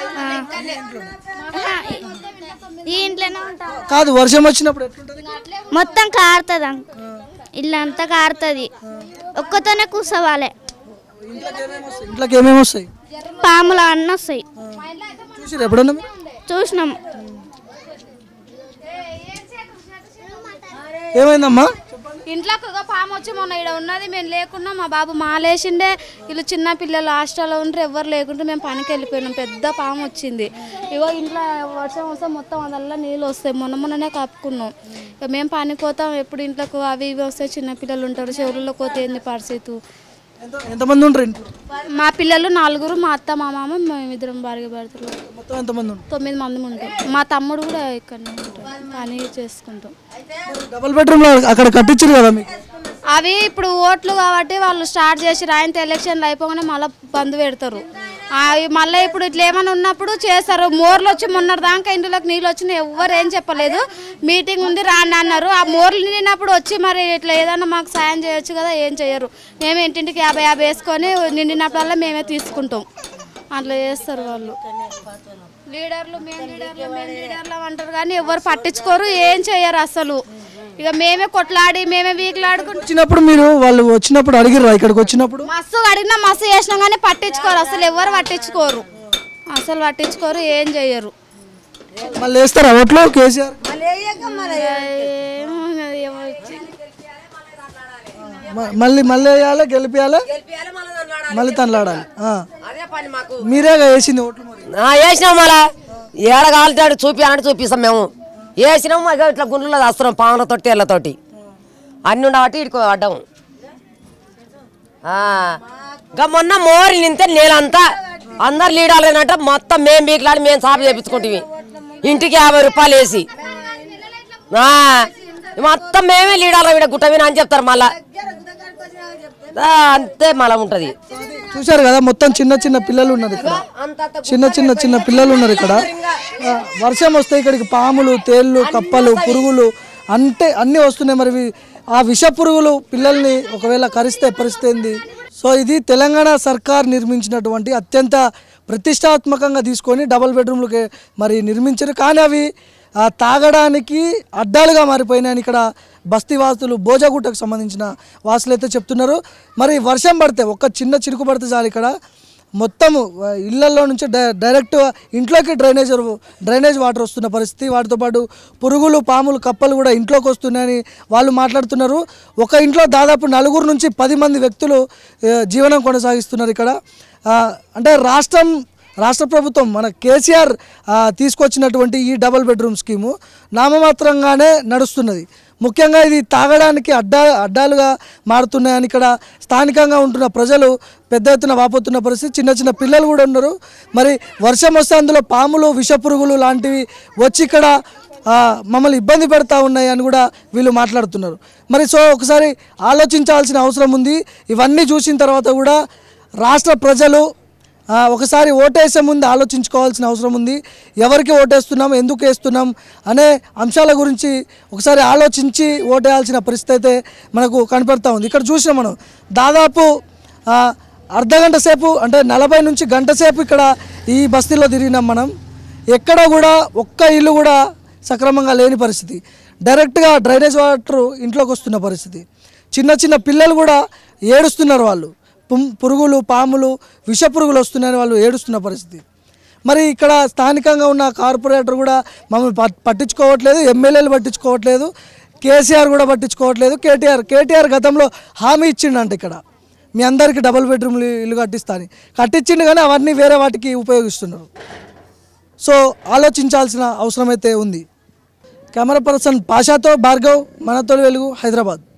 ఈ ఇంట్లోనే ఉంటాం కాదు వర్షం వచ్చినప్పుడు ఎట్లుంటుంది మొత్తం కారుతుంది అంక ఇల్లు అంతా కారుతుంది ఒక్కతోనే కూర్చోవాలి ఇంట్లోకి ఏమేమి వస్తాయి పాములు అన్నీ వస్తాయి చూసారు ఎప్పుడన్నా మీరు? చూసినాం ఏమైందమ్మా ఇంట్లోకి ఒక పాము వచ్చి మొన్న ఇక్కడ ఉన్నది మేము లేకున్నా మా బాబు మాలేసిండే వీళ్ళు చిన్న పిల్లలు హాస్టల్లో ఉంటే ఎవ్వరు లేకుంటే మేము పనికి వెళ్ళిపోయినాం పెద్ద పాము వచ్చింది ఇగో ఇంట్లో వర్షం వస్తే మొత్తం అదల్లా నీళ్ళు వస్తాయి మొన్న మొన్ననే కప్పుకున్నాం ఇక మేము పనికి పోతాం ఎప్పుడు ఇంట్లోకి అవి ఇవి వస్తే చిన్న పిల్లలు ఉంటారు చెవులలో పోతే ఏంది పరిస్థితి ఎంతమంది ఉంటారు ఇంట్లో మా పిల్లలు నలుగురు మా అత్త మా మామ మేమిద్దరం భార్య భర్తలు మొత్తం ఎంతమంది ఉంటారు తొమ్మిది మంది ఉంటాం మా తమ్ముడు కూడా ఇక్కడనే ఉంటాం పని చేసుకుంటాం డబుల్ బెడ్రూమ్ అక్కడ కట్టించారు కదా మీకు అవి ఇప్పుడు ఓట్లు కాబట్టి వాళ్ళు స్టార్ట్ చేసి రాయంత ఎలక్షన్లు అయిపోగానే మళ్ళీ బంద్ పెడతారు అవి మళ్ళీ ఇప్పుడు ఇట్లా ఏమైనా ఉన్నప్పుడు చేస్తారు మోర్లు వచ్చి మొన్నటి దాకా ఇంట్లోకి నీళ్ళు వచ్చిన ఎవ్వరు ఏం చెప్పలేదు మీటింగ్ ఉంది రాండి అన్నారు ఆ మోర్లు నిండినప్పుడు వచ్చి మరి ఇట్లా ఏదైనా మాకు సాయం చేయొచ్చు కదా ఏం చేయరు మేము ఇంటింటికి యాభై యాభై వేసుకొని నిండినప్పుడల్లా మేమే తీసుకుంటాం అట్లా చేస్తారు వాళ్ళు లీడర్లు మేము లీడర్లు మేము లీడర్లు అంటారు కానీ ఎవరు పట్టించుకోరు ఏం చేయరు అసలు ఇక మేమే కొట్లాడి మేమే వీకులాడుకుంటాం వచ్చినప్పుడు మీరు వాళ్ళు వచ్చినప్పుడు అడిగిర్రా ఇక్కడికి వచ్చినప్పుడు మస్తు అడిగినా మస్తు చేసినాం కానీ పట్టించుకోరు అసలు ఎవరు పట్టించుకోరు అసలు పట్టించుకోరు ఏం చెయ్యరు మళ్ళీ వేస్తారా ఓట్లు కేసీఆర్ ఏమో అది ఏమో వచ్చి- మ- మళ్ళీ మళ్ళీ వేయాలి గెలిపియాలి మళ్ళీ తనలాడాలి ఆ. మీరేగా వేసింది ఓట్లు మరి వేసినాం మళ్ళా ఏడ కాలుతాడు చూపియాలంటే చూపిస్తాం మేము వేసినాం మాకు ఇట్లా గుండ్లలో వస్తున్నాం పాములతోటి తేళ్లతోటి అన్ని ఉండబట్టి ఇటుకు అడ్డం ఇంకా మొన్న మోరి నింతే నేలంతా అందరు లీడాలంట మొత్తం మేము బీకులాడి మేము సాపు చేపించుకుంటుంది ఇంటికి యాభై రూపాయలు వేసి ఆ, మొత్తం మేమే లీడాలి ఇక్కడ గుట్ట మీద అని చెప్తారు మళ్ళా ఆ, అంతే మళ్ళా ఉంటుంది చూశారు కదా మొత్తం చిన్న చిన్న పిల్లలు ఉన్నారు ఇక్కడ చిన్న చిన్న చిన్న పిల్లలు ఉన్నారు ఇక్కడ ఆ, వర్షం వస్తే ఇక్కడికి పాములు తేళ్ళు కప్పలు పురుగులు అంటే అన్నీ వస్తున్నాయి మరి ఇవి- ఆ విష పురుగులు పిల్లల్ని ఒకవేళ కరిస్తే పరిస్థితి ఏంది సో ఇది తెలంగాణ సర్కార్ నిర్మించినటువంటి అత్యంత ప్రతిష్టాత్మకంగా తీసుకొని డబల్ బెడ్రూమ్లకి మరి నిర్మించారు కానీ అవి ఆ, తాగడానికి అడ్డాలుగా మారిపోయినాయని ఇక్కడ బస్తీ వాసులు భోజగుట్టకు సంబంధించిన వాసులు అయితే చెప్తున్నారు మరి వర్షం పడితే ఒక్క చిన్న చిరుకు పడితే చాలు ఇక్కడ మొత్తము ఆ, ఇళ్లల్లో నుంచి డై డైరెక్ట్ ఇంట్లోకి డ్రైనేజ్ డ్రైనేజ్ వాటర్ వస్తున్న పరిస్థితి వాటితో పాటు పురుగులు పాములు కప్పలు కూడా ఇంట్లోకి వస్తున్నాయని వాళ్ళు మాట్లాడుతున్నారు ఒక ఇంట్లో దాదాపు నలుగురు నుంచి పది మంది వ్యక్తులు ఆ, జీవనం కొనసాగిస్తున్నారు ఇక్కడ ఆ, అంటే రాష్ట్రం రాష్ట్ర ప్రభుత్వం మన కేసీఆర్ ఆ, తీసుకొచ్చినటువంటి ఈ డబుల్ బెడ్రూమ్ స్కీము నామమాత్రంగానే నడుస్తున్నది ముఖ్యంగా ఇది తాగడానికి అడ్డా అడ్డాలుగా మారుతున్నాయని ఇక్కడ స్థానికంగా ఉంటున్న ప్రజలు పెద్ద ఎత్తున వాపోతున్న పరిస్థితి చిన్న చిన్న పిల్లలు కూడా ఉన్నారు మరి వర్షం వస్తే అందులో పాములు విషపురుగులు లాంటివి వచ్చి ఇక్కడ ఆ, మమ్మల్ని ఇబ్బంది పెడతా ఉన్నాయి అని కూడా వీళ్ళు మాట్లాడుతున్నారు మరి సో ఒకసారి ఆలోచించాల్సిన అవసరం ఉంది ఇవన్నీ చూసిన తర్వాత కూడా రాష్ట్ర ప్రజలు ఆ, ఒకసారి ఓటేసే ముందు ఆలోచించుకోవాల్సిన అవసరం ఉంది ఎవరికి ఓటేస్తున్నాం ఎందుకు వేస్తున్నాం అనే అంశాల గురించి ఒకసారి ఆలోచించి ఓటేయాల్సిన పరిస్థితి అయితే మనకు కనపడతా ఉంది ఇక్కడ చూసినాం మనం దాదాపు ఆ, అర్ధ గంట సేపు అంటే నలభై నుంచి గంట సేపు ఇక్కడ ఈ బస్తీలో తిరిగినాం మనం ఎక్కడ కూడా ఒక్క ఇల్లు కూడా సక్రమంగా లేని పరిస్థితి డైరెక్ట్గా డ్రైనేజ్ వాటర్ ఇంట్లోకి వస్తున్న పరిస్థితి చిన్న చిన్న పిల్లలు కూడా ఏడుస్తున్నారు వాళ్ళు పుం- పురుగులు పాములు విష పురుగులు వస్తున్నాయని వాళ్ళు ఏడుస్తున్న పరిస్థితి మరి ఇక్కడ స్థానికంగా ఉన్న కార్పొరేటర్ కూడా మమ్మల్ని పట్- పట్టించుకోవట్లేదు ఎమ్మెల్యేలు పట్టించుకోవట్లేదు కేసీఆర్ కూడా పట్టించుకోవట్లేదు కేటీఆర్ కేటీఆర్ గతంలో హామీ ఇచ్చిండంట ఇక్కడ మీ అందరికీ డబుల్ బెడ్రూమ్ ఇల్లు కట్టిస్తాను కట్టించిండు కానీ అవన్నీ వేరే వాటికి ఉపయోగిస్తున్నారు సో ఆలోచించాల్సిన అవసరం అయితే ఉంది కెమెరా పర్సన్ పాషాతో భార్గవ్ మనతో వెలుగు హైదరాబాద్